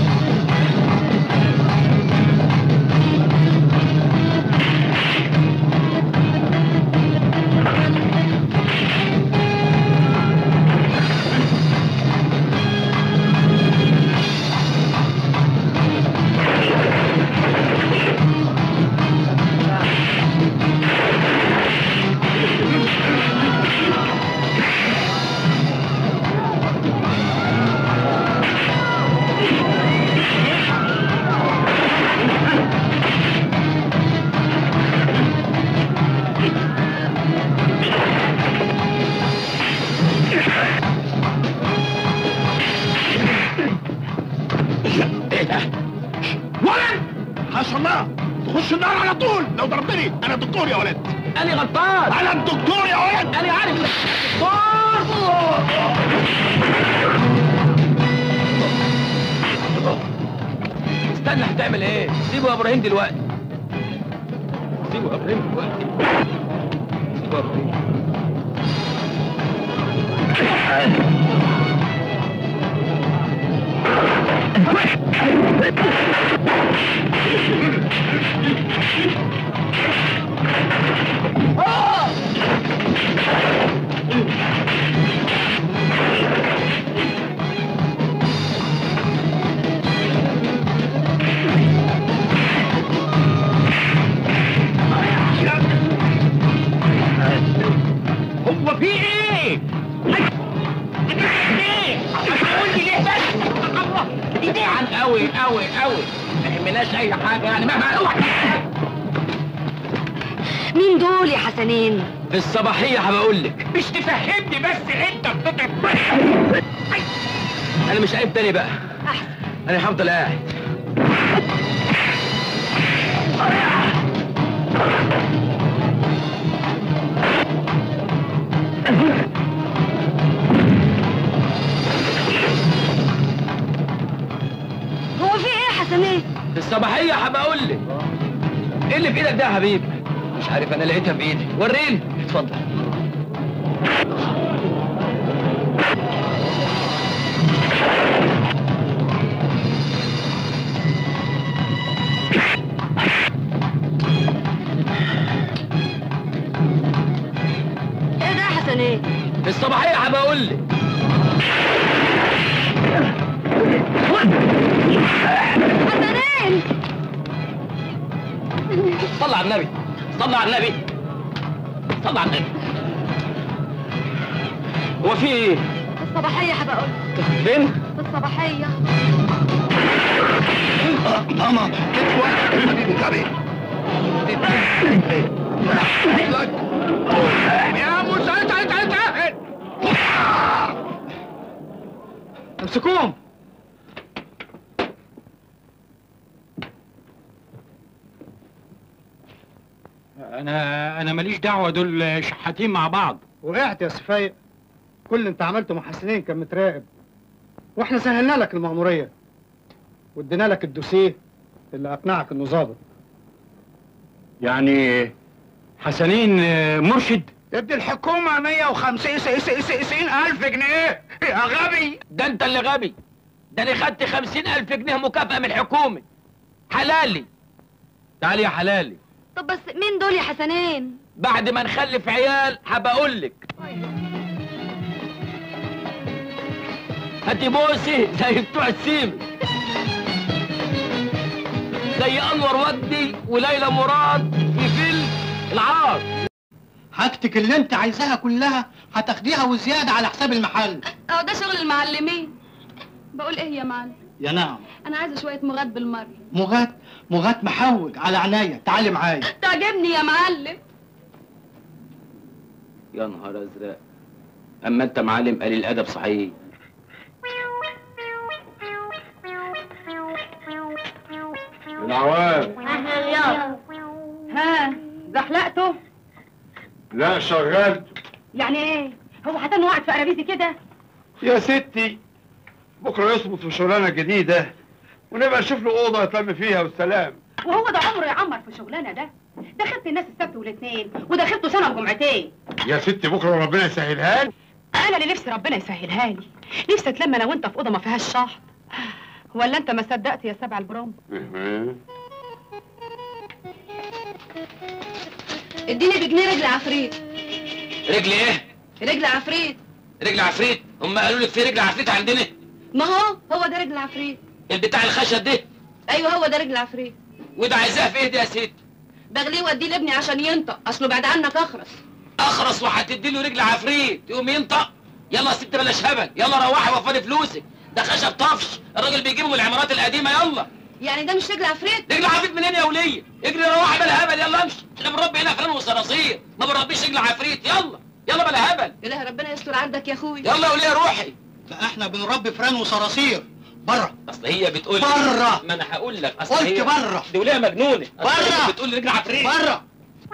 ايه ده؟ ولد حسن الله تخش النار على طول لو ضربتني انا الدكتور يا ولد انا غلطان انا الدكتور يا ولد انا عارف استنى هتعمل ايه سيبه يا ابراهيم دلوقتي سيبه يا ابراهيم دلوقتي سيبه يا ابراهيم هو في ايه؟ ايه؟ هتقول لي ليه بس؟ الله جدعان قوي قوي قوي ما يهمناش اي حاجه يعني مهما اوعى مين دول يا حسنين في الصباحيه هبقول لك مش تفهمني بس انت بتضرب انا مش قايم تاني بقى انا هفضل قاعد هو في ايه يا حسنين في الصباحيه هبقول لك ايه اللي في ايدك ده يا حبيبي مش عارف انا لقيتها في ايدي وريني اتفضل ايه ده يا حسنين في الصباحيه هبقول لك حسنين صلى على النبي صلى على النبي صلى على النبي هو في ايه؟ في الصباحية هبقول فين؟ في الصباحية ماما كتف واحد حبيبي غبي يا موسى انت انت انت امسكوهم انا انا ماليش دعوه دول شحاتين مع بعض وقعت يا سفايق كل اللي انت عملته مع حسنين كان متراقب واحنا سهلنا لك المأمورية وادينا لك الدوسيه اللي اقنعك انه ظابط يعني حسنين آه، مرشد ادي الحكومة 150 ألف جنيه يا غبي ده انت اللي غبي ده انا خدت خمسين الف جنيه مكافأة من الحكومة حلالي تعالي يا حلالي طب بس مين دول يا حسنين بعد ما نخلف عيال هبقول لك هاتي بوسي زي بتوع السيم زي انور ودي وليلى مراد في فيلم العار حاجتك اللي انت عايزاها كلها هتاخديها وزياده على حساب المحل اه ده شغل المعلمين بقول ايه يا معلم يا نعم انا عايزه شويه مغات بالمره مغات مغات محوج على عينيا تعالي معايا تعجبني يا معلم يا نهار ازرق اما انت معلم قليل الادب صحيح العوام اهلا يا ها زحلقته لا شغلت يعني ايه هو هتنو قاعد في قرابيزي كده يا ستي بكره يصمت في شغلانه جديده ونبقى نشوف له اوضه يتلم فيها والسلام وهو ده عمره يعمر في شغلانه ده دخلت الناس السبت والاثنين ودخلته سنه وجمعتين يا ستي بكره ربنا يسهلها لي انا اللي نفسي ربنا يسهلها لي نفسي اتلم انا وانت في اوضه ما فيهاش شحط ولا انت ما صدقت يا سبع البروم اديني بجنيه رجل عفريت رجل ايه رجل عفريت رجل عفريت هم قالوا لك في رجل عفريت عندنا ما هو هو ده رجل عفريت البتاع الخشب ده ايوه هو ده رجل عفريت وده عايزاه في ايه ده يا ست بغليه واديه لابني عشان ينطق اصله بعد عنك اخرس اخرس وهتدي له رجل عفريت يقوم ينطق يلا يا ست بلاش هبل يلا روحي وفري فلوسك ده خشب طفش الراجل بيجيبه من العمارات القديمه يلا يعني ده مش رجل عفريت رجل عفريت منين يا وليه اجري روحي بلا هبل يلا امشي احنا بنربي هنا فلان وصراصير ما بنربيش رجل عفريت يلا يلا بلا هبل اله ربنا يستر عندك يا اخوي يلا يا وليه روحي لا احنا بنربي فران وصراصير بره اصل هي بتقول بره. ما انا هقول لك اصل قلت هي بره. دي وليه مجنونه أصل بره. هي بتقول رجل عفريت بره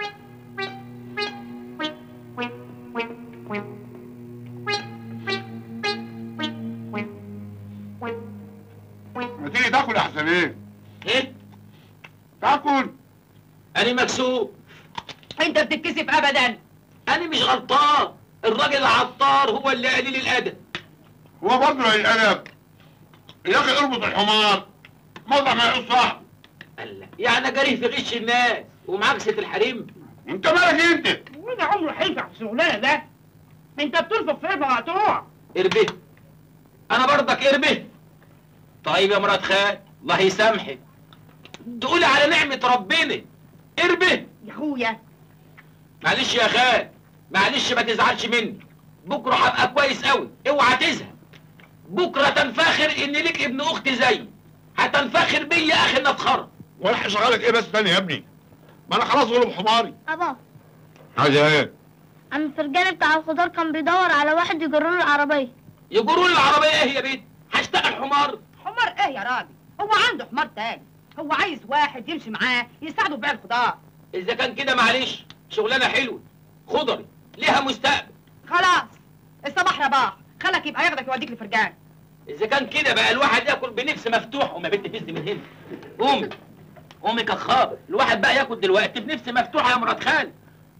ما تيجي تاكل يا حسنين ايه تاكل انا مكسوف انت بتتكسف ابدا انا مش غلطان الراجل العطار هو اللي قليل الادب هو برضه الادب يا اخي اربط الحمار موضع ما يقص صح يعني جري في غش الناس ومعاكسة الحريم انت مالك انت وده عمره هينفع في الشغلانه ده انت بتنفخ في ابها هتقع اربه انا برضك اربه طيب يا مرات خال الله يسامحك تقولي على نعمة ربنا اربه يا اخويا معلش يا خال معلش ما تزعلش مني بكره هبقى كويس قوي اوعى تزهق بكره تنفخر ان ليك ابن اختي زيي هتنفخر بيا يا اخي نفخر ولا هشغلك ايه بس تاني يا ابني ما انا خلاص غلب حماري ابا عايز ايه عم الفرجاني بتاع الخضار كان بيدور على واحد يجر له العربيه يجروا لي العربيه ايه يا بنت هشتغل حمار حمار ايه يا راجل هو عنده حمار تاني هو عايز واحد يمشي معاه يساعده في بيع الخضار اذا كان كده معلش شغلانه حلوه خضري ليها مستقبل خلاص الصباح رباح خلك يبقى ياخدك يوديك لفرجان اذا كان كده بقى الواحد ياكل بنفس مفتوح وما بنت فز من هنا قومي قومي كخابر الواحد بقى ياكل دلوقتي بنفس مفتوحه يا مرات خالد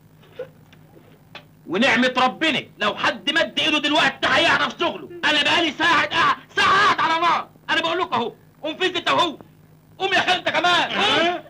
ونعمة ربنا لو حد مد ايده دلوقتي هيعرف شغله انا بقالي ساعة قاعد ساعة قاعد على نار انا بقول لكم اهو قوم فز انت اهو قوم يا خالد انت كمان قوم.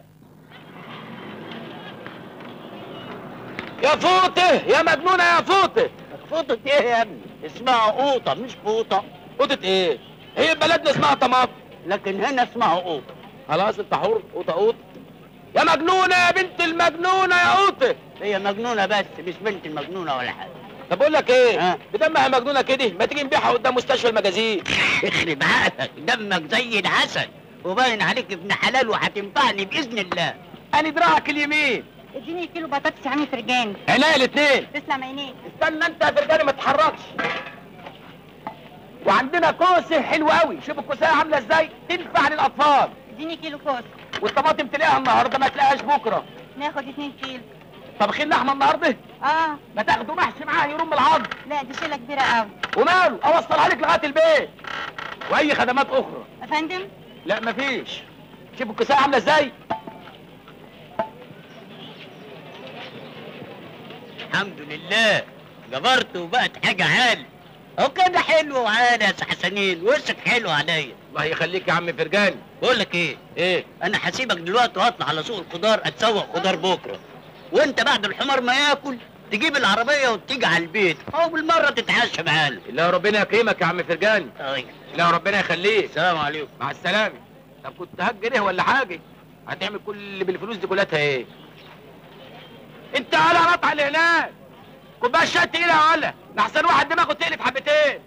يا فوطه يا مجنونه يا فوطه فوطة ايه يا ابني؟ اسمها قوطة مش فوطة فوطه ايه هي بلدنا اسمها طماطم لكن هنا اسمها قوطة خلاص انت حر قوطه قوطه يا مجنونه يا بنت المجنونه يا قوطه هي مجنونة بس مش بنت المجنونة ولا حاجة طب اقول لك ايه ها؟ بدمها مجنونه كده ما تيجي نبيعها قدام مستشفى المجازين يخرب عقلك دمك زي العسل وباين عليك ابن حلال وهتنفعني بإذن الله انا دراعك اليمين اديني كيلو بطاطس يا عم فرجاني عينيا الاثنين تسلم عينيك استنى انت يا فرجاني ما تتحركش وعندنا كوسه حلوه قوي شوف الكوسه عامله ازاي تنفع للاطفال اديني كيلو كوس والطماطم تلاقيها النهارده ما تلاقيهاش بكره ناخد اتنين كيلو طبخين لحمه النهارده اه ما تاخدوا محشي معاه يرم العظم لا دي شيله كبيره قوي وماله اوصلها لك لغايه البيت واي خدمات اخرى يا فندم لا مفيش شوف الكوسه عامله ازاي الحمد لله جبرت وبقت حاجة عال هو كده حلو وعال يا حسنين وشك حلو عليا الله يخليك يا عم فرجاني بقول لك ايه ايه انا هسيبك دلوقتي واطلع على سوق الخضار اتسوق خضار بكره وانت بعد الحمار ما ياكل تجيب العربيه وتيجي على البيت او بالمره تتعشى معانا لا ربنا يكرمك يا عم فرجاني طيب لا ربنا يخليك السلام عليكم مع السلامه طب كنت هجر ايه ولا حاجه هتعمل كل اللي بالفلوس دي كلها ايه انت على قطع اللي هناك كوبايه شاي تقيله يا ولا لحسن واحد دماغه تقلب حبتين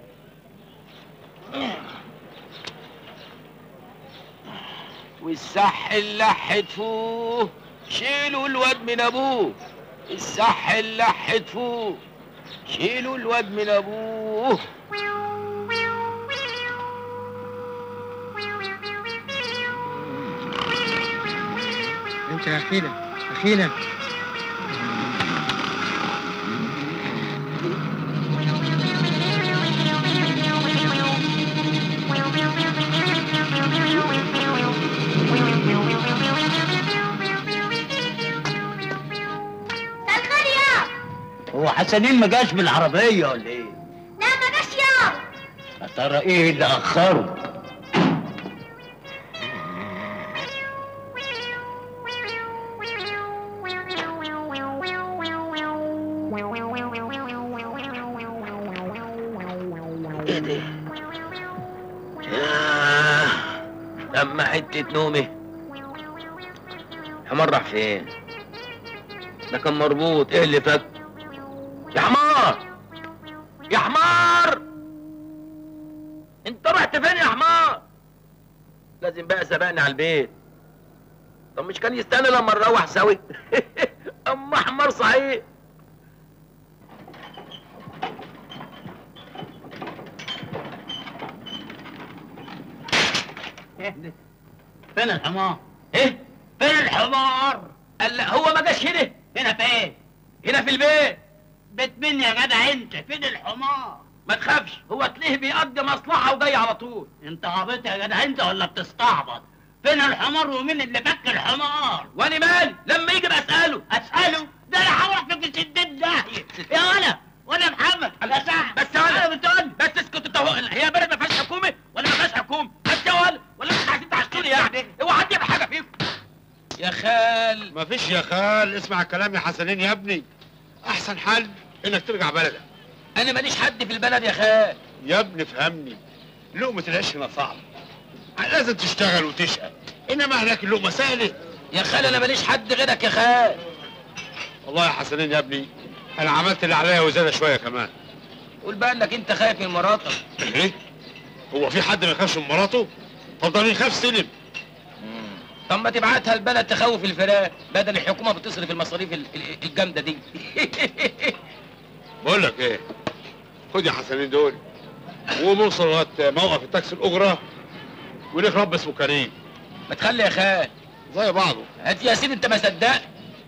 والصح اللح تفوه شيلوا الواد من ابوه الصح اللح تفوه شيلوا الواد من ابوه انت يا اخينا اخينا الخير يا هو حسنين ما جاش بالعربيه ولا ايه؟ لا ما جاش يا يا ترى ايه اللي اخره؟ ايه ده؟ ياه لما حتة نومي حمار راح فين؟ ده كان مربوط ايه اللي فك؟ يا حمار يا حمار انت رحت فين يا حمار؟ لازم بقى سبقني على البيت طب مش كان يستنى لما نروح سوي؟ اما حمار صحيح فين الحمار؟ ايه؟ فين الحمار؟ قال لا هو ما جاش هنا هنا فين؟ هنا في البيت بيت مين يا جدع انت؟ فين الحمار؟ ما تخافش هو تلاقيه بيقضي مصلحة وجاي على طول انت عبيط يا جدع انت ولا بتستعبط؟ فين الحمار ومين اللي فك الحمار؟ وانا مالي لما يجي بسأله اسأله؟ ده انا هروح في ستين داهية يا ولا ولا محمد يا سعد بس يا ولد بتقول بس اسكت انت هو هي بلد ما فيهاش حكومة ولا ما فيهاش حكومة بس يا ولد ولا انتوا عايزين تحشوني يعني اوعى حد يعمل حاجة فيكم يا خال مفيش يا خال اسمع كلام يا حسنين يا ابني احسن حل انك ترجع بلدك انا ماليش حد في البلد يا خال يا ابني فهمني لقمة العيش هنا صعبة لازم تشتغل وتشقى انما هناك اللقمة سهلة يا خال انا ماليش حد غيرك يا خال والله يا حسنين يا ابني انا عملت اللي عليا وزيادة شوية كمان قول بقى انك انت خايف من مراتك ايه هو في حد ما يخافش من مراته طب ده يخاف سلم طب ما تبعتها البلد تخوف الفراق بدل الحكومة بتصرف المصاريف ال- ال- الجامدة دي بقول لك ايه خد يا حسنين دول ونوصل لغايه موقف التاكسي الاجره وليك رب اسمه كريم ما تخلي يا خال زي بعضه هات يا سيدي انت ما صدقت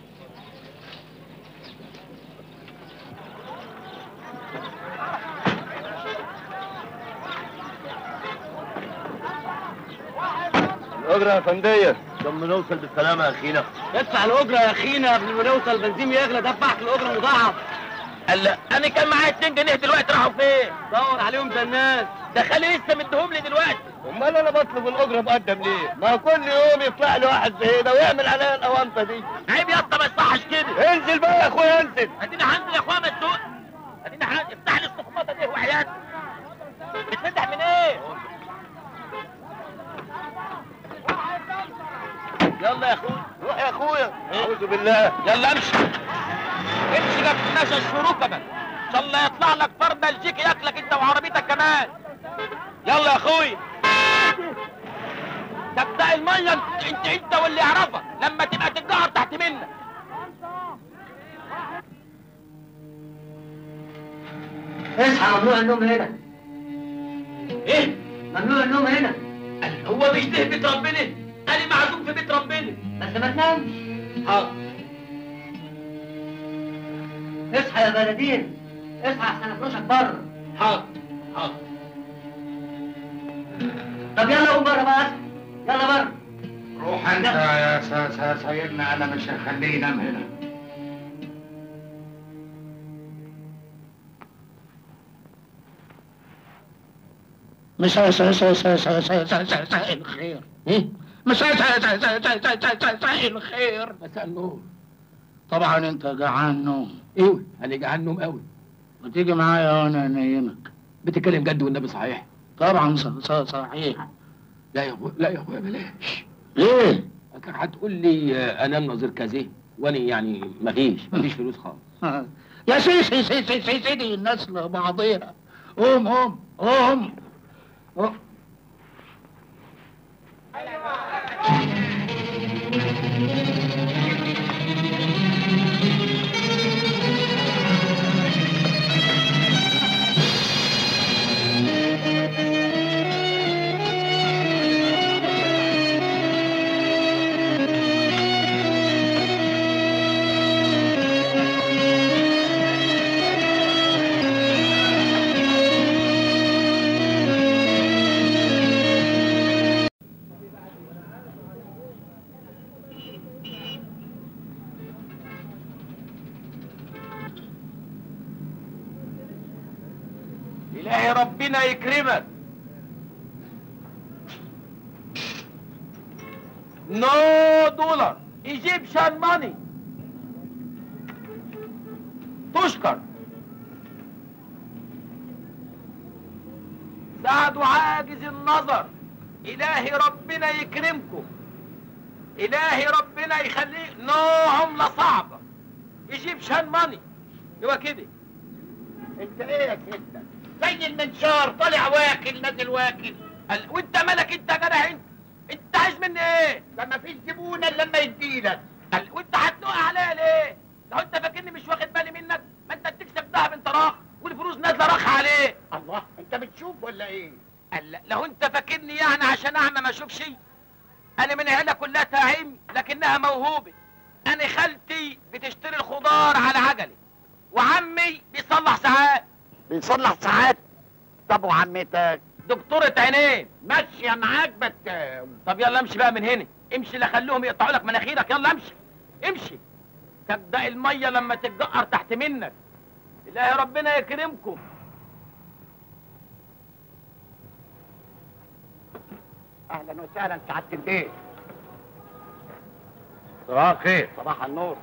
الاجره يا فنديه لما نوصل بالسلامه يا اخينا ادفع الاجره يا اخينا قبل ما نوصل بنزين يغلى دفعك الاجره مضاعف قال لا انا كان معايا 2 جنيه دلوقتي راحوا فين دور عليهم ده الناس ده خالي لسه مديهم لي دلوقتي امال انا بطلب الاجره مقدم ليه؟ ما كل يوم يطلع لي واحد زي ده ويعمل عليا الاوانطه دي عيب يا اسطى ما يصحش كده انزل بقى يا اخويا انزل ادينا هنزل يا اخويا ما تسوق ادينا هنزل افتح لي الصخمطه دي وحياتي بتفتح من ايه؟ يلا يا اخويا روح يا اخويا اعوذ بالله يلا امشي امشي ما تتناش ركبك ان شاء الله يطلع لك فرد بلجيكي ياكلك انت وعربيتك كمان يلا يا اخويا تبدا الميه انت انت, انت واللي يعرفك لما تبقى تتجهر تحت منك اصحى ممنوع النوم هنا ايه ممنوع النوم هنا هو مش ده بيت ربنا انا معزوم في بيت ربنا بس ما تنامش حاضر اصحى يا بلدين اصحى احسن افرشك بره حاضر حاضر طب يلا قوم بره بقى اصحى يلا بره روح انت يا س- س- سيدنا انا مش هخليه ينام هنا مساء مساء مساء مساء مساء مساء مساء مساء مساء الخير مساء مساء مساء مساء مساء مساء مساء مساء الخير مساء النور طبعا انت جعان نوم ايوه انا جعان نوم قوي ما تيجي معايا وانا انيمك بتتكلم جد والنبي صحيح طبعا ص- ص- صحيح لا يا اخويا لا يا اخويا بلاش ليه؟ كان هتقول لي آه، انام نظير كذا وانا يعني مفيش مفيش فلوس خالص يا سيدي سيدي سيدي سيدي الناس لبعضيها قوم قوم قوم قوم. إلهي ربنا يكرمك نو دولار ايجيبشن ماني تشكر سعد عاجز النظر إلهي ربنا يكرمكم إلهي ربنا يخليك نو عملة صعبة ايجيبشن ماني هو كده انت ايه يا سيدنا زي المنشار طالع واكل نازل واكل ال- وانت مالك انت يا جدع انت انت عايز مني ايه ده مفيش زبون الا لما يديلك ال- وانت هتنقع عليا ليه لو انت فاكرني مش واخد بالي منك ما انت بتكسب دهب انت راخ والفلوس نازله راخ عليه الله انت بتشوف ولا ايه ال- لو انت فاكرني يعني عشان اعمى ما اشوفش انا من عيله كلها عمي لكنها موهوبه انا خالتي بتشتري الخضار على عجله وعمي بيصلح ساعات بيصلح ساعات طب وعمتك دكتورة عينين ماشية معاك بس طب يلا امشي بقى من هنا امشي لا خليهم يقطعوا لك مناخيرك يلا امشي امشي تبدا الميه لما تتجقر تحت منك الهي ربنا يكرمكم اهلا وسهلا سعادة البيت صباح الخير صباح النور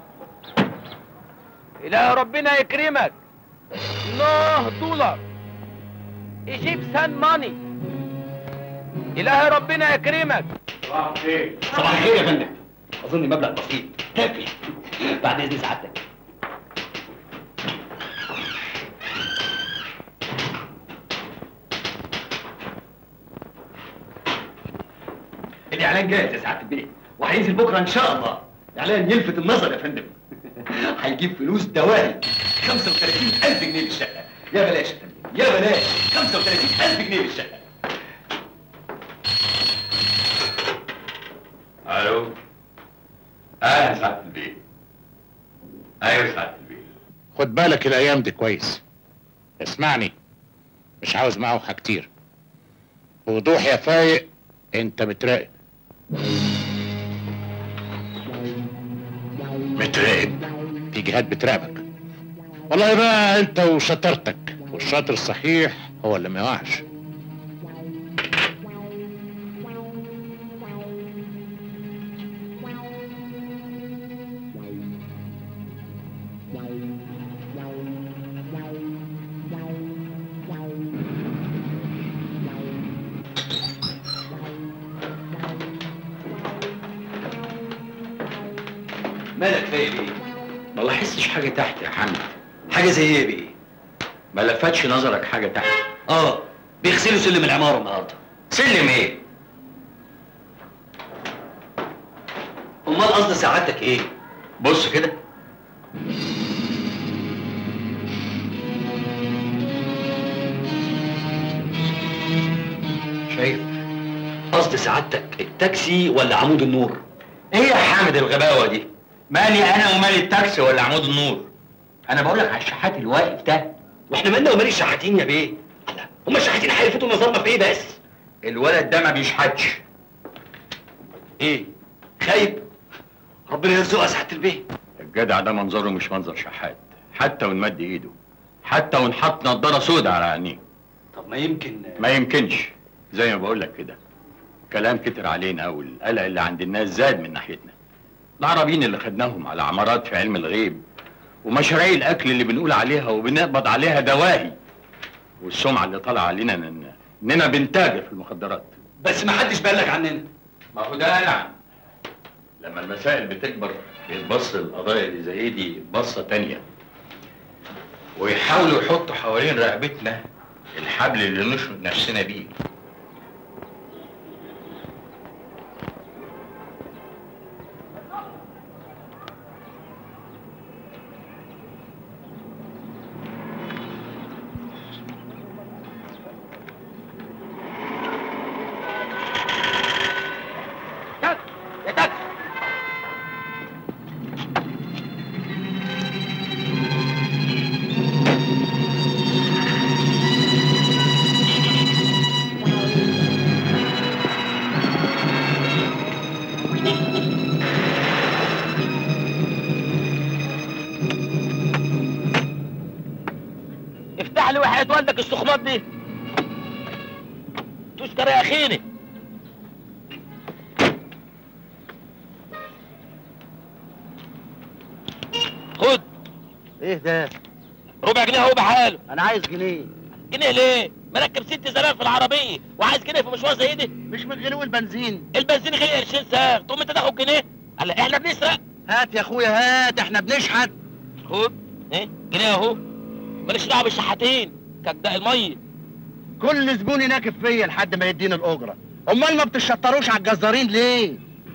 الهي ربنا يكرمك نوه دولار ايجيبسان ماني الهي ربنا يكرمك صباح الخير صباح الخير يا فندم اظن مبلغ بسيط كافي بعد اذن سعادتك الاعلان جاهز يا سعاده البيت وهينزل بكره ان شاء الله اعلان يلفت النظر يا فندم هيجيب فلوس دواهي 35000 جنيه للشقه يا بلاش يا فندم يا بلاش 35000 جنيه للشقه الو اهلا سعاده البيت ايوه سعاده البيت خد بالك الايام دي كويس اسمعني مش عاوز معوحة كتير بوضوح يا فايق انت متراقب متراقب في جهات بتراقبك والله بقى انت وشطارتك والشاطر الصحيح هو اللي ما يقعش مالك فايق ايه؟ ما لاحظتش حاجه تحت يا حمد حاجه زي ايه بيه؟ ما لفتش نظرك حاجه تحت اه بيغسلوا سلم العماره النهارده سلم ايه امال قصد سعادتك ايه؟ بص كده شايف؟ قصد سعادتك التاكسي ولا عمود النور؟ ايه يا حامد الغباوه دي مالي انا ومالي التاكسي ولا عمود النور انا بقول لك على الشحات الواقف ده واحنا مالنا ومال الشحاتين يا بيه؟ الله، هما الشحاتين هيلفتوا نظرنا في ايه بس؟ الولد ده ما بيشحتش ايه؟ خايب؟ ربنا يرزقها سعاده البيه الجدع ده منظره مش منظر شحات حتى وان مد ايده حتى وان حط نضاره سودا على عينيه طب ما يمكن ما يمكنش زي ما بقول لك كده كلام كتر علينا والقلق اللي عند الناس زاد من ناحيتنا العربيين اللي خدناهم على عمارات في علم الغيب ومشاريع الاكل اللي بنقول عليها وبنقبض عليها دواهي والسمعه اللي طالعه علينا إن- اننا بنتاجر في المخدرات بس ما حدش بلغ عننا ما هو ده نعم لما المسائل بتكبر بيتبص القضايا اللي زي دي بصه تانية ويحاولوا يحطوا حوالين رقبتنا الحبل اللي نشرب نفسنا بيه يا تاكسي افتح لي وحياة والدك السخمات دي تشكر يا اخيني خد ايه ده؟ ربع جنيه اهو بحاله انا عايز جنيه جنيه ليه؟ مركب ست زلال في العربية وعايز جنيه في مشوار زي ده مش من غير البنزين البنزين غالي قرشين ساغ تقوم انت تاخد جنيه؟ قال احنا بنسرق هات يا اخويا هات احنا بنشحت خد ايه جنيه اهو ماليش دعوه بالشحاتين كجداء الميه كل زبون يناكف فيا لحد ما يديني الاجره امال ما بتشطروش على الجزارين ليه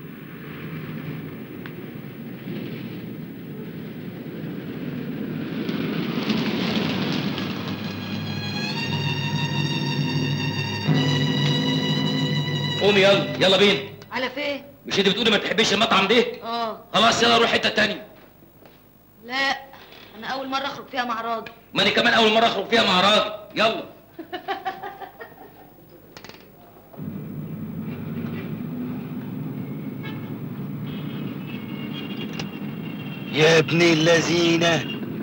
قومي يلا يلا بينا على فين؟ مش انت بتقولي ما تحبيش المطعم ده اه خلاص يلا روح حته تانية لا انا اول مره اخرج فيها مع راجل ما انا كمان اول مره اخرج فيها مع راجل يلا يا ابن اللذينه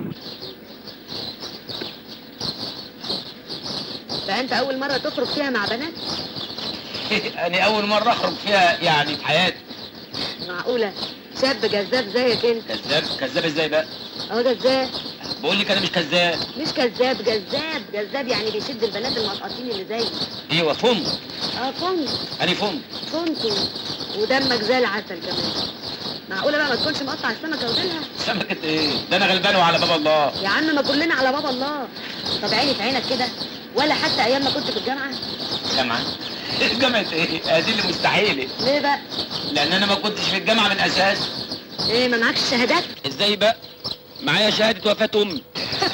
بقى انت اول مره تخرج فيها مع بنات انا اول مره اخرج فيها يعني في حياتي معقوله شاب جذاب زيك انت كذاب كذاب ازاي بقى اه جذاب بقول لك انا مش كذاب مش كذاب جذاب جذاب يعني بيشد البنات المقاطين اللي زيي ايوه فم اه كنت انا فم كنت ودمك زي العسل كمان معقوله بقى ما تكونش مقطع السمكه وديلها سمكة ايه ده انا غلبان وعلى باب الله يا عم ما كلنا على باب الله طب عيني في عينك كده ولا حتى ايام ما كنت في الجامعه جامعة جامعة ايه ادي اللي مستحيلة ليه بقى لان انا ما كنتش في الجامعة من اساس ايه ما معكش شهادات ازاي بقى معايا شهادة وفاة امي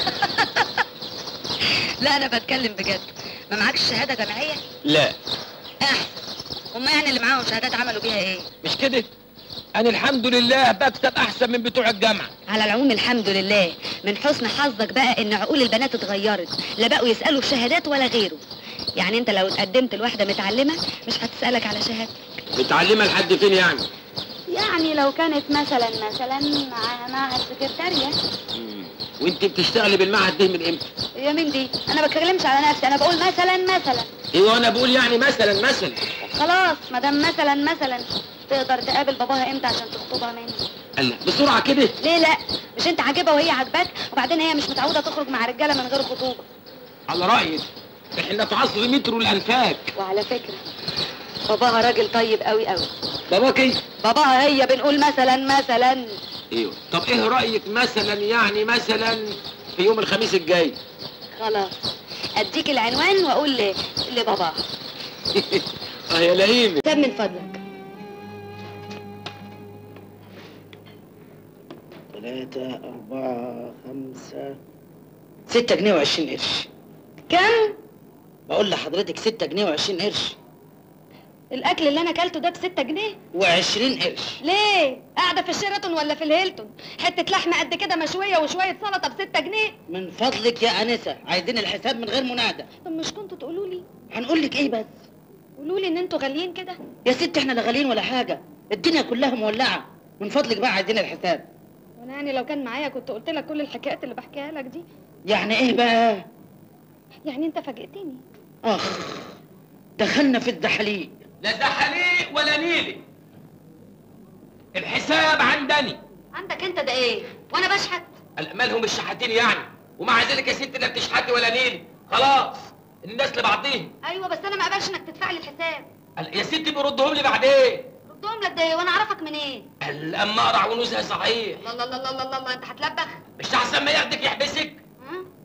لا انا بتكلم بجد ما معكش شهاده جامعيه لا احسن هما يعني اللي معاهم شهادات عملوا بيها ايه مش كده انا الحمد لله بكسب احسن من بتوع الجامعة على العموم الحمد لله من حسن حظك بقى ان عقول البنات اتغيرت لا بقوا يسالوا شهادات ولا غيره يعني انت لو اتقدمت لواحده متعلمه مش هتسالك على شهاده متعلمة لحد فين يعني يعني لو كانت مثلا مثلا مع مع السكرتاريه وانت بتشتغلي بالمعهد ده من امتى يا مين دي انا ما بتكلمش على نفسي انا بقول مثلا مثلا ايوه انا بقول يعني مثلا مثلا خلاص ما دام مثلا مثلا تقدر تقابل باباها امتى عشان تخطبها مني قال بسرعة كده ليه لا مش انت عاجبها وهي عاجباك وبعدين هي مش متعوده تخرج مع رجاله من غير خطوبه على رأيك احنا في عصر مترو الانفاك وعلى فكره باباها راجل طيب قوي قوي باباك ايه باباها هي بنقول مثلا مثلا ايوه طب ايه رأيك مثلا يعني مثلا في يوم الخميس الجاي خلاص اديك العنوان واقول ل- لباباها اه يا لئيمة طب من فضلك ثلاثة أربعة خمسة ستة جنيه وعشرين قرش كم بقول لحضرتك ستة جنيه وعشرين قرش الاكل اللي انا اكلته ده بستة جنيه وعشرين قرش ليه قاعده في الشيراتون ولا في الهيلتون حته لحمه قد كده مشويه وشويه سلطه بستة جنيه من فضلك يا أنسة عايزين الحساب من غير منادى طب مش كنتوا تقولوا لي هنقول لك إيه بس قولوا لي ان انتوا غاليين كده يا ست احنا لا غاليين ولا حاجة الدنيا كلها مولعة من فضلك بقى عايزين الحساب وانا يعني لو كان معايا كنت قلت لك كل الحكايات اللي بحكيها لك دي يعني إيه بقى يعني انت فاجئتني أخ دخلنا في الزحليق لا زحليق ولا نيلي الحساب عندني عندك انت ده ايه وانا بشحت قال مالهم الشحاتين يعني ومع ذلك يا ست لا بتشحتي ولا نيلي خلاص الناس لبعضيهم ايوه بس انا ما اقبلش انك تدفع لي الحساب قال يا ستي بردهم لي بعدين ردهم لك ده ايه وانا اعرفك منين قال اما اقرع ونوزها صحيح الله الله الله الله الله, الله انت هتلبخ مش احسن ما ياخدك يحبسك ها؟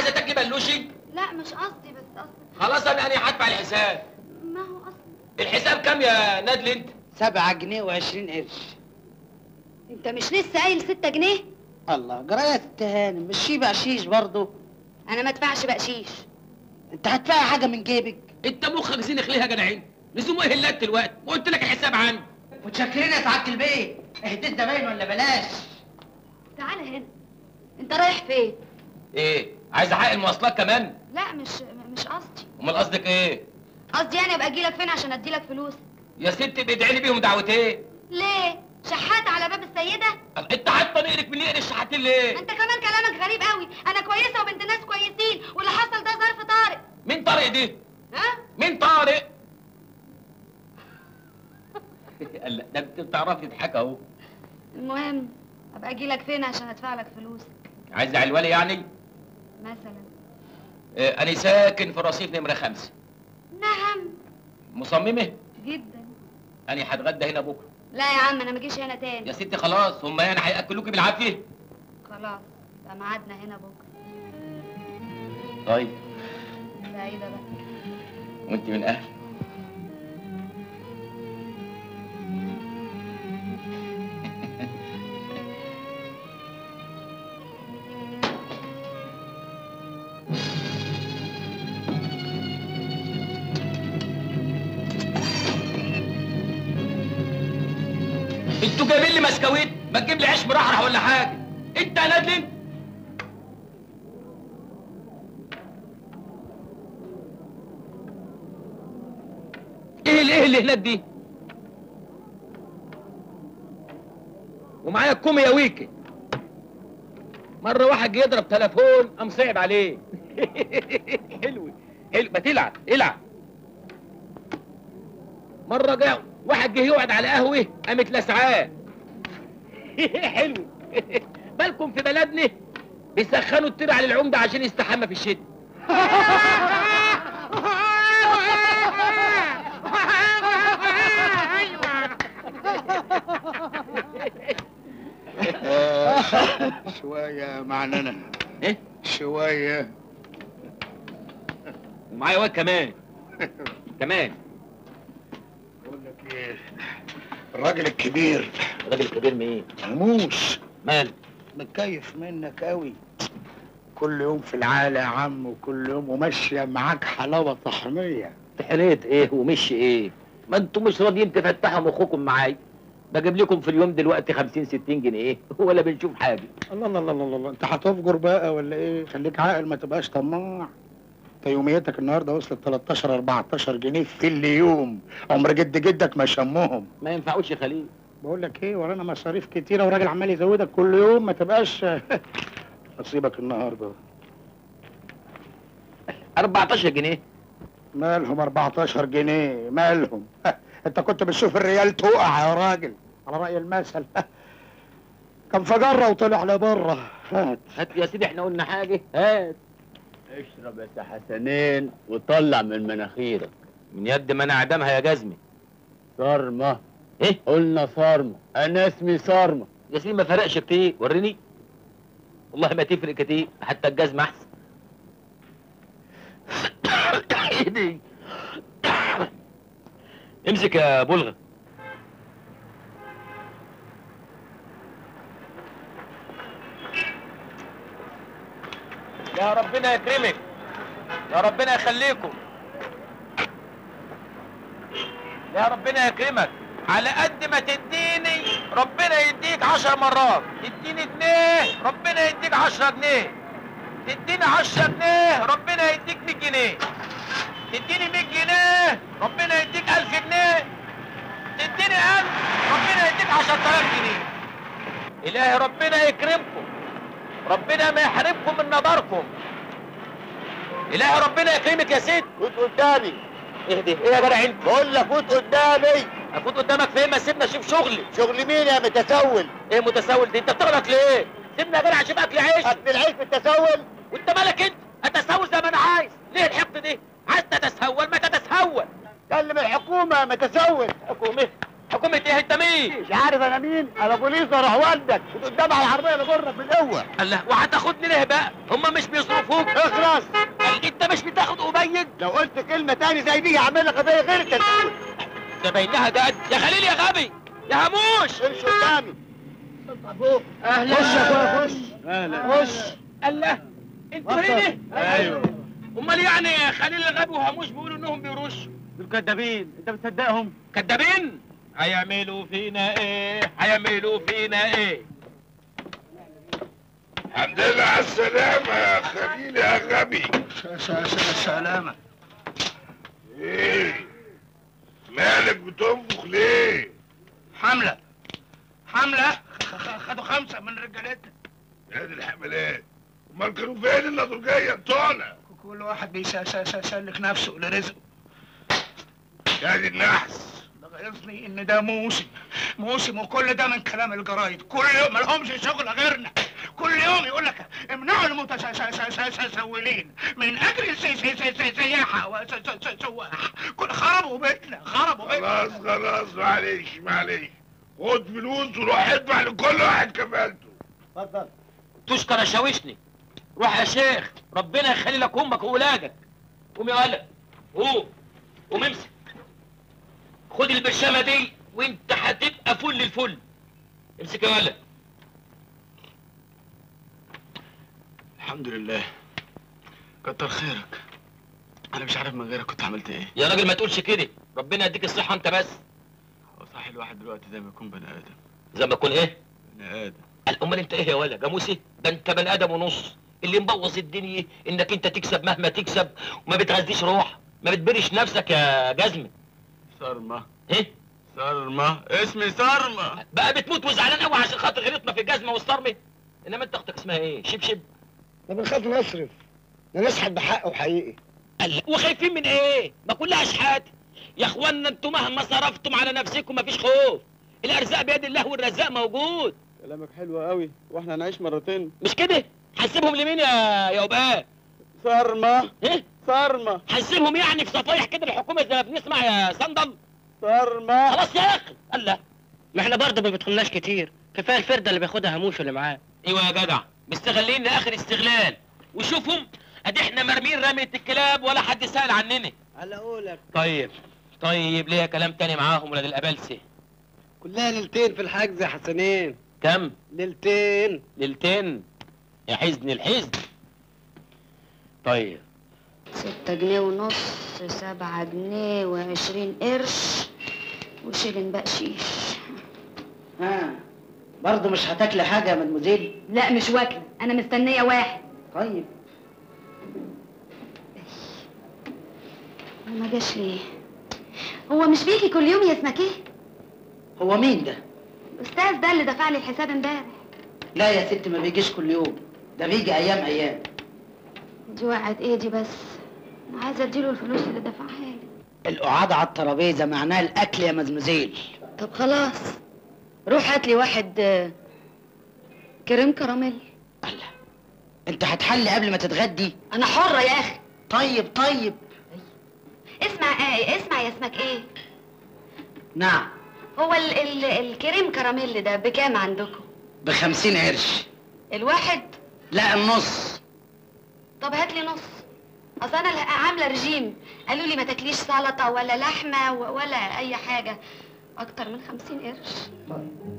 عايزه تاكلي بلوشي لا مش قصدي بس قصدي خلاص انا انا هدفع الحساب ما هو قصدي الحساب كام يا نادل انت سبعة جنيه وعشرين قرش انت مش لسه قايل 6 جنيه الله جرايه التهانم مش شي بقشيش برضه انا ما ادفعش بقشيش انت هتدفعي حاجه من جيبك انت مخك زينخ ليه يا جدعين لزوم ايه اللات دلوقتي ما قلت لك الحساب عندي متشكرين يا سعاده البيت اهديت زباين ولا بلاش تعالى هنا انت رايح فين ايه عايز حق المواصلات كمان لا مش مش قصدي امال قصدك ايه قصدي يعني ابقى اجي لك فين عشان ادي لك فلوس يا ست بيدعي لي بيهم دعوتين ليه شحات على باب السيده انت حاطه نقرك من نقر الشحاتين ليه انت كمان كلامك غريب قوي انا كويسه وبنت ناس كويسين واللي حصل ده ظرف طارئ مين طارق دي ها مين طارق لا ده انت بتعرفي تضحك اهو المهم ابقى اجي لك فين عشان ادفع لك فلوسك عايز علوالي يعني مثلا اه انا ساكن في رصيف نمره خمسة نعم مصممه جدا انا هتغدى هنا بكره لا يا عم انا ما اجيش هنا تاني يا ستي خلاص هم يعني هياكلوكي بالعافيه خلاص ده ميعادنا هنا بكره طيب سعيده بقى وانت من اهل انتوا جايبين لي مسكويت ما تجيب لي عيش مرحرح ولا حاجه انت يا نادل انت ايه اللي ايه اللي هناك دي ومعايا الكومي يا ويكي مرة واحد جه يضرب تليفون قام صعب عليه حلو حلو ما تلعب العب مرة جه واحد جه يقعد على قهوة قامت لسعاه حلو بالكم في بلدنا بيسخنوا الطير على العمدة عشان يستحمى في الشتاء شوية معننا ايه شوية ومعايا واد كمان كمان بقول لك ايه الراجل الكبير الراجل الكبير مين ملموس مال متكيف منك قوي كل يوم في العالة يا عم وكل يوم وماشية معاك حلاوة طحنية تحريت ايه ومش ايه ما انتوا مش راضيين تفتحوا مخكم معايا بجيب لكم في اليوم دلوقتي 50 60 جنيه ولا بنشوف حاجه الله الله الله الله, الله. انت هتفجر بقى ولا ايه خليك عاقل ما تبقاش طماع انت يوميتك النهارده وصلت 13 14 جنيه في اليوم عمر جد جدك ما شمهم ما ينفعوش يا خليل بقول لك ايه ورانا مصاريف كتيره وراجل عمال يزودك كل يوم ما تبقاش نصيبك النهارده 14 جنيه مالهم 14 جنيه مالهم انت كنت بتشوف الريال تقع يا راجل على رأي المثل كان فجرة وطلع لبره هات هات يا سيدي احنا قلنا حاجه هات اشرب يا سي حسنين وطلع من مناخيرك من يد ما انا اعدمها يا جزمي صارمة ايه قلنا صارمة انا اسمي صارمة يا سيدي ما فرقش كتير وريني والله ما تفرق كتير حتى الجزمة احسن ايدي امسك يا بلغة يا ربنا يكرمك يا ربنا يخليكم يا ربنا يكرمك على قد ما تديني ربنا يديك عشر مرات تديني جنيه ربنا يديك عشرة جنيه تديني عشرة جنيه ربنا يديك مية جنيه تديني مية جنيه ربنا يديك ألف جنيه تديني ألف ربنا يديك عشرة آلاف جنيه إلهي ربنا يكرمكم ربنا ما يحرمكم من نظركم إلهي ربنا يكرمك يا سيد فوت قدامي اهدي ايه يا جدع انت بقول لك فوت قدامي افوت قدامك فين ما سيبنا اشوف شغلي شغل مين يا متسول ايه متسول دي انت بتغلط ليه سيبنا يا جدع اشوف اكل عيش اكل العيش بالتسول وانت مالك انت اتسول زي ما انا عايز ليه الحقد دي عايز تتسول ما تتسول كلم الحكومة متسول حكومه حكومه ايه انت مين مين مش عارف انا مين انا بوليس اروح والدك قدام على العربيه اللي جرك بالقوه الله وهتاخدني ليه بقى هم مش بيصرفوك اخلص قال انت مش بتاخد أبيض لو قلت كلمه تاني زي دي هعمل لك قضيه غير التسجيل ده باينها ده يا خليل يا غبي يا هموش امشي قدامي اهلا خش يا اخويا خش اهلا خش الله انتوا هنا ايوه امال يعني خليل الغبي وهموش بيقولوا انهم بيرشوا دول كدابين انت بتصدقهم كدابين هيعملوا فينا ايه هيعملوا فينا ايه الحمد لله على السلامة يا خليل يا غبي سلامة ايه مالك بتنفخ ليه؟ حملة حملة خدوا خمسة من رجالتنا يا دي الحملات امال كانوا فين النضرجية بتوعنا؟ كل واحد بيسلك نفسه لرزقه يا دي النحس ده غيظني ان ده موسم موسم وكل ده من كلام الجرايد كل يوم مالهمش شغل غيرنا كل يوم يقول لك امنعوا المتسولين من اجل السي- سي- سي- سي- سياحه وسواح كل خربوا بيتنا خربوا بيتنا خلاص خلاص معلش معلش خد فلوس وروح ادفع لكل واحد كفالته اتفضل تشكر شاوشني روح يا شيخ ربنا يخلي لك امك واولادك قوم يا ولد قوم قوم امسك خد البرشامه دي وانت هتبقى فل الفل امسك يا ولد الحمد لله كتر خيرك انا مش عارف من غيرك كنت عملت ايه يا راجل ما تقولش كده ربنا يديك الصحه انت بس هو صح الواحد دلوقتي زي ما يكون بني ادم زي ما تكون ايه بني ادم قال امال انت ايه يا ولا جاموسي ده انت بني ادم ونص اللي مبوظ الدنيا انك انت تكسب مهما تكسب وما بتغذيش روح ما بتبرش نفسك يا جزمه صرمة ايه صرمة اسمي صرمة بقى بتموت وزعلان قوي عشان خاطر غلطنا في الجزمه والصرمه انما انت اختك اسمها ايه شبشب ده بنخاف نصرف ده نسحب بحقه حقيقي قال وخايفين من ايه ما كلها اشحات يا اخوانا انتوا مهما صرفتم على نفسكم مفيش خوف الارزاق بيد الله والرزاق موجود كلامك حلو قوي واحنا هنعيش مرتين مش كده هنسيبهم لمين يا يا وباء صرمة ايه صرمة هنسيبهم يعني في صفايح كده الحكومه زي ما بنسمع يا صندل صرمة خلاص يا اخي الله ما احنا برضه ما بيدخلناش كتير كفايه الفرده اللي بياخدها هموش اللي معاه ايوه يا جدع مستغلين لاخر استغلال وشوفهم ادي احنا مرمين رمية الكلاب ولا حد سأل عننا على قولك طيب طيب ليا كلام تاني معاهم ولاد الابلسه كلها ليلتين في الحجز يا حسنين كم ليلتين ليلتين يا حزن الحزن طيب ستة جنيه ونص سبعة جنيه وعشرين قرش وشيلن بقشيش ها برضه مش هتاكلي حاجه يا مدموزيل لا مش واكلة أنا مستنية واحد طيب ما جاش ليه هو مش بيجي كل يوم يا اسمك ايه هو مين ده الأستاذ ده اللي دفع لي الحساب امبارح لا يا ست ما بيجيش كل يوم ده بيجي ايام ايام دي وقعت ايه دي بس أنا عايزة اديله الفلوس اللي دفعها لي القعاد على الترابيزه معناها الاكل يا مزمزيل طب خلاص روح هات لي واحد آه، كريم كراميل انت هتحلي قبل ما تتغدي أنا حرة يا أخي طيب طيب اسمع ايه اسمع يا اسمك ايه نعم هو ال ال الكريم كراميل ده بكام عندكم بخمسين قرش الواحد لا النص طب هات لي نص اصل انا اللي عامله رجيم قالوا لي ما تاكليش سلطه ولا لحمه و- ولا اي حاجه اكتر من خمسين قرش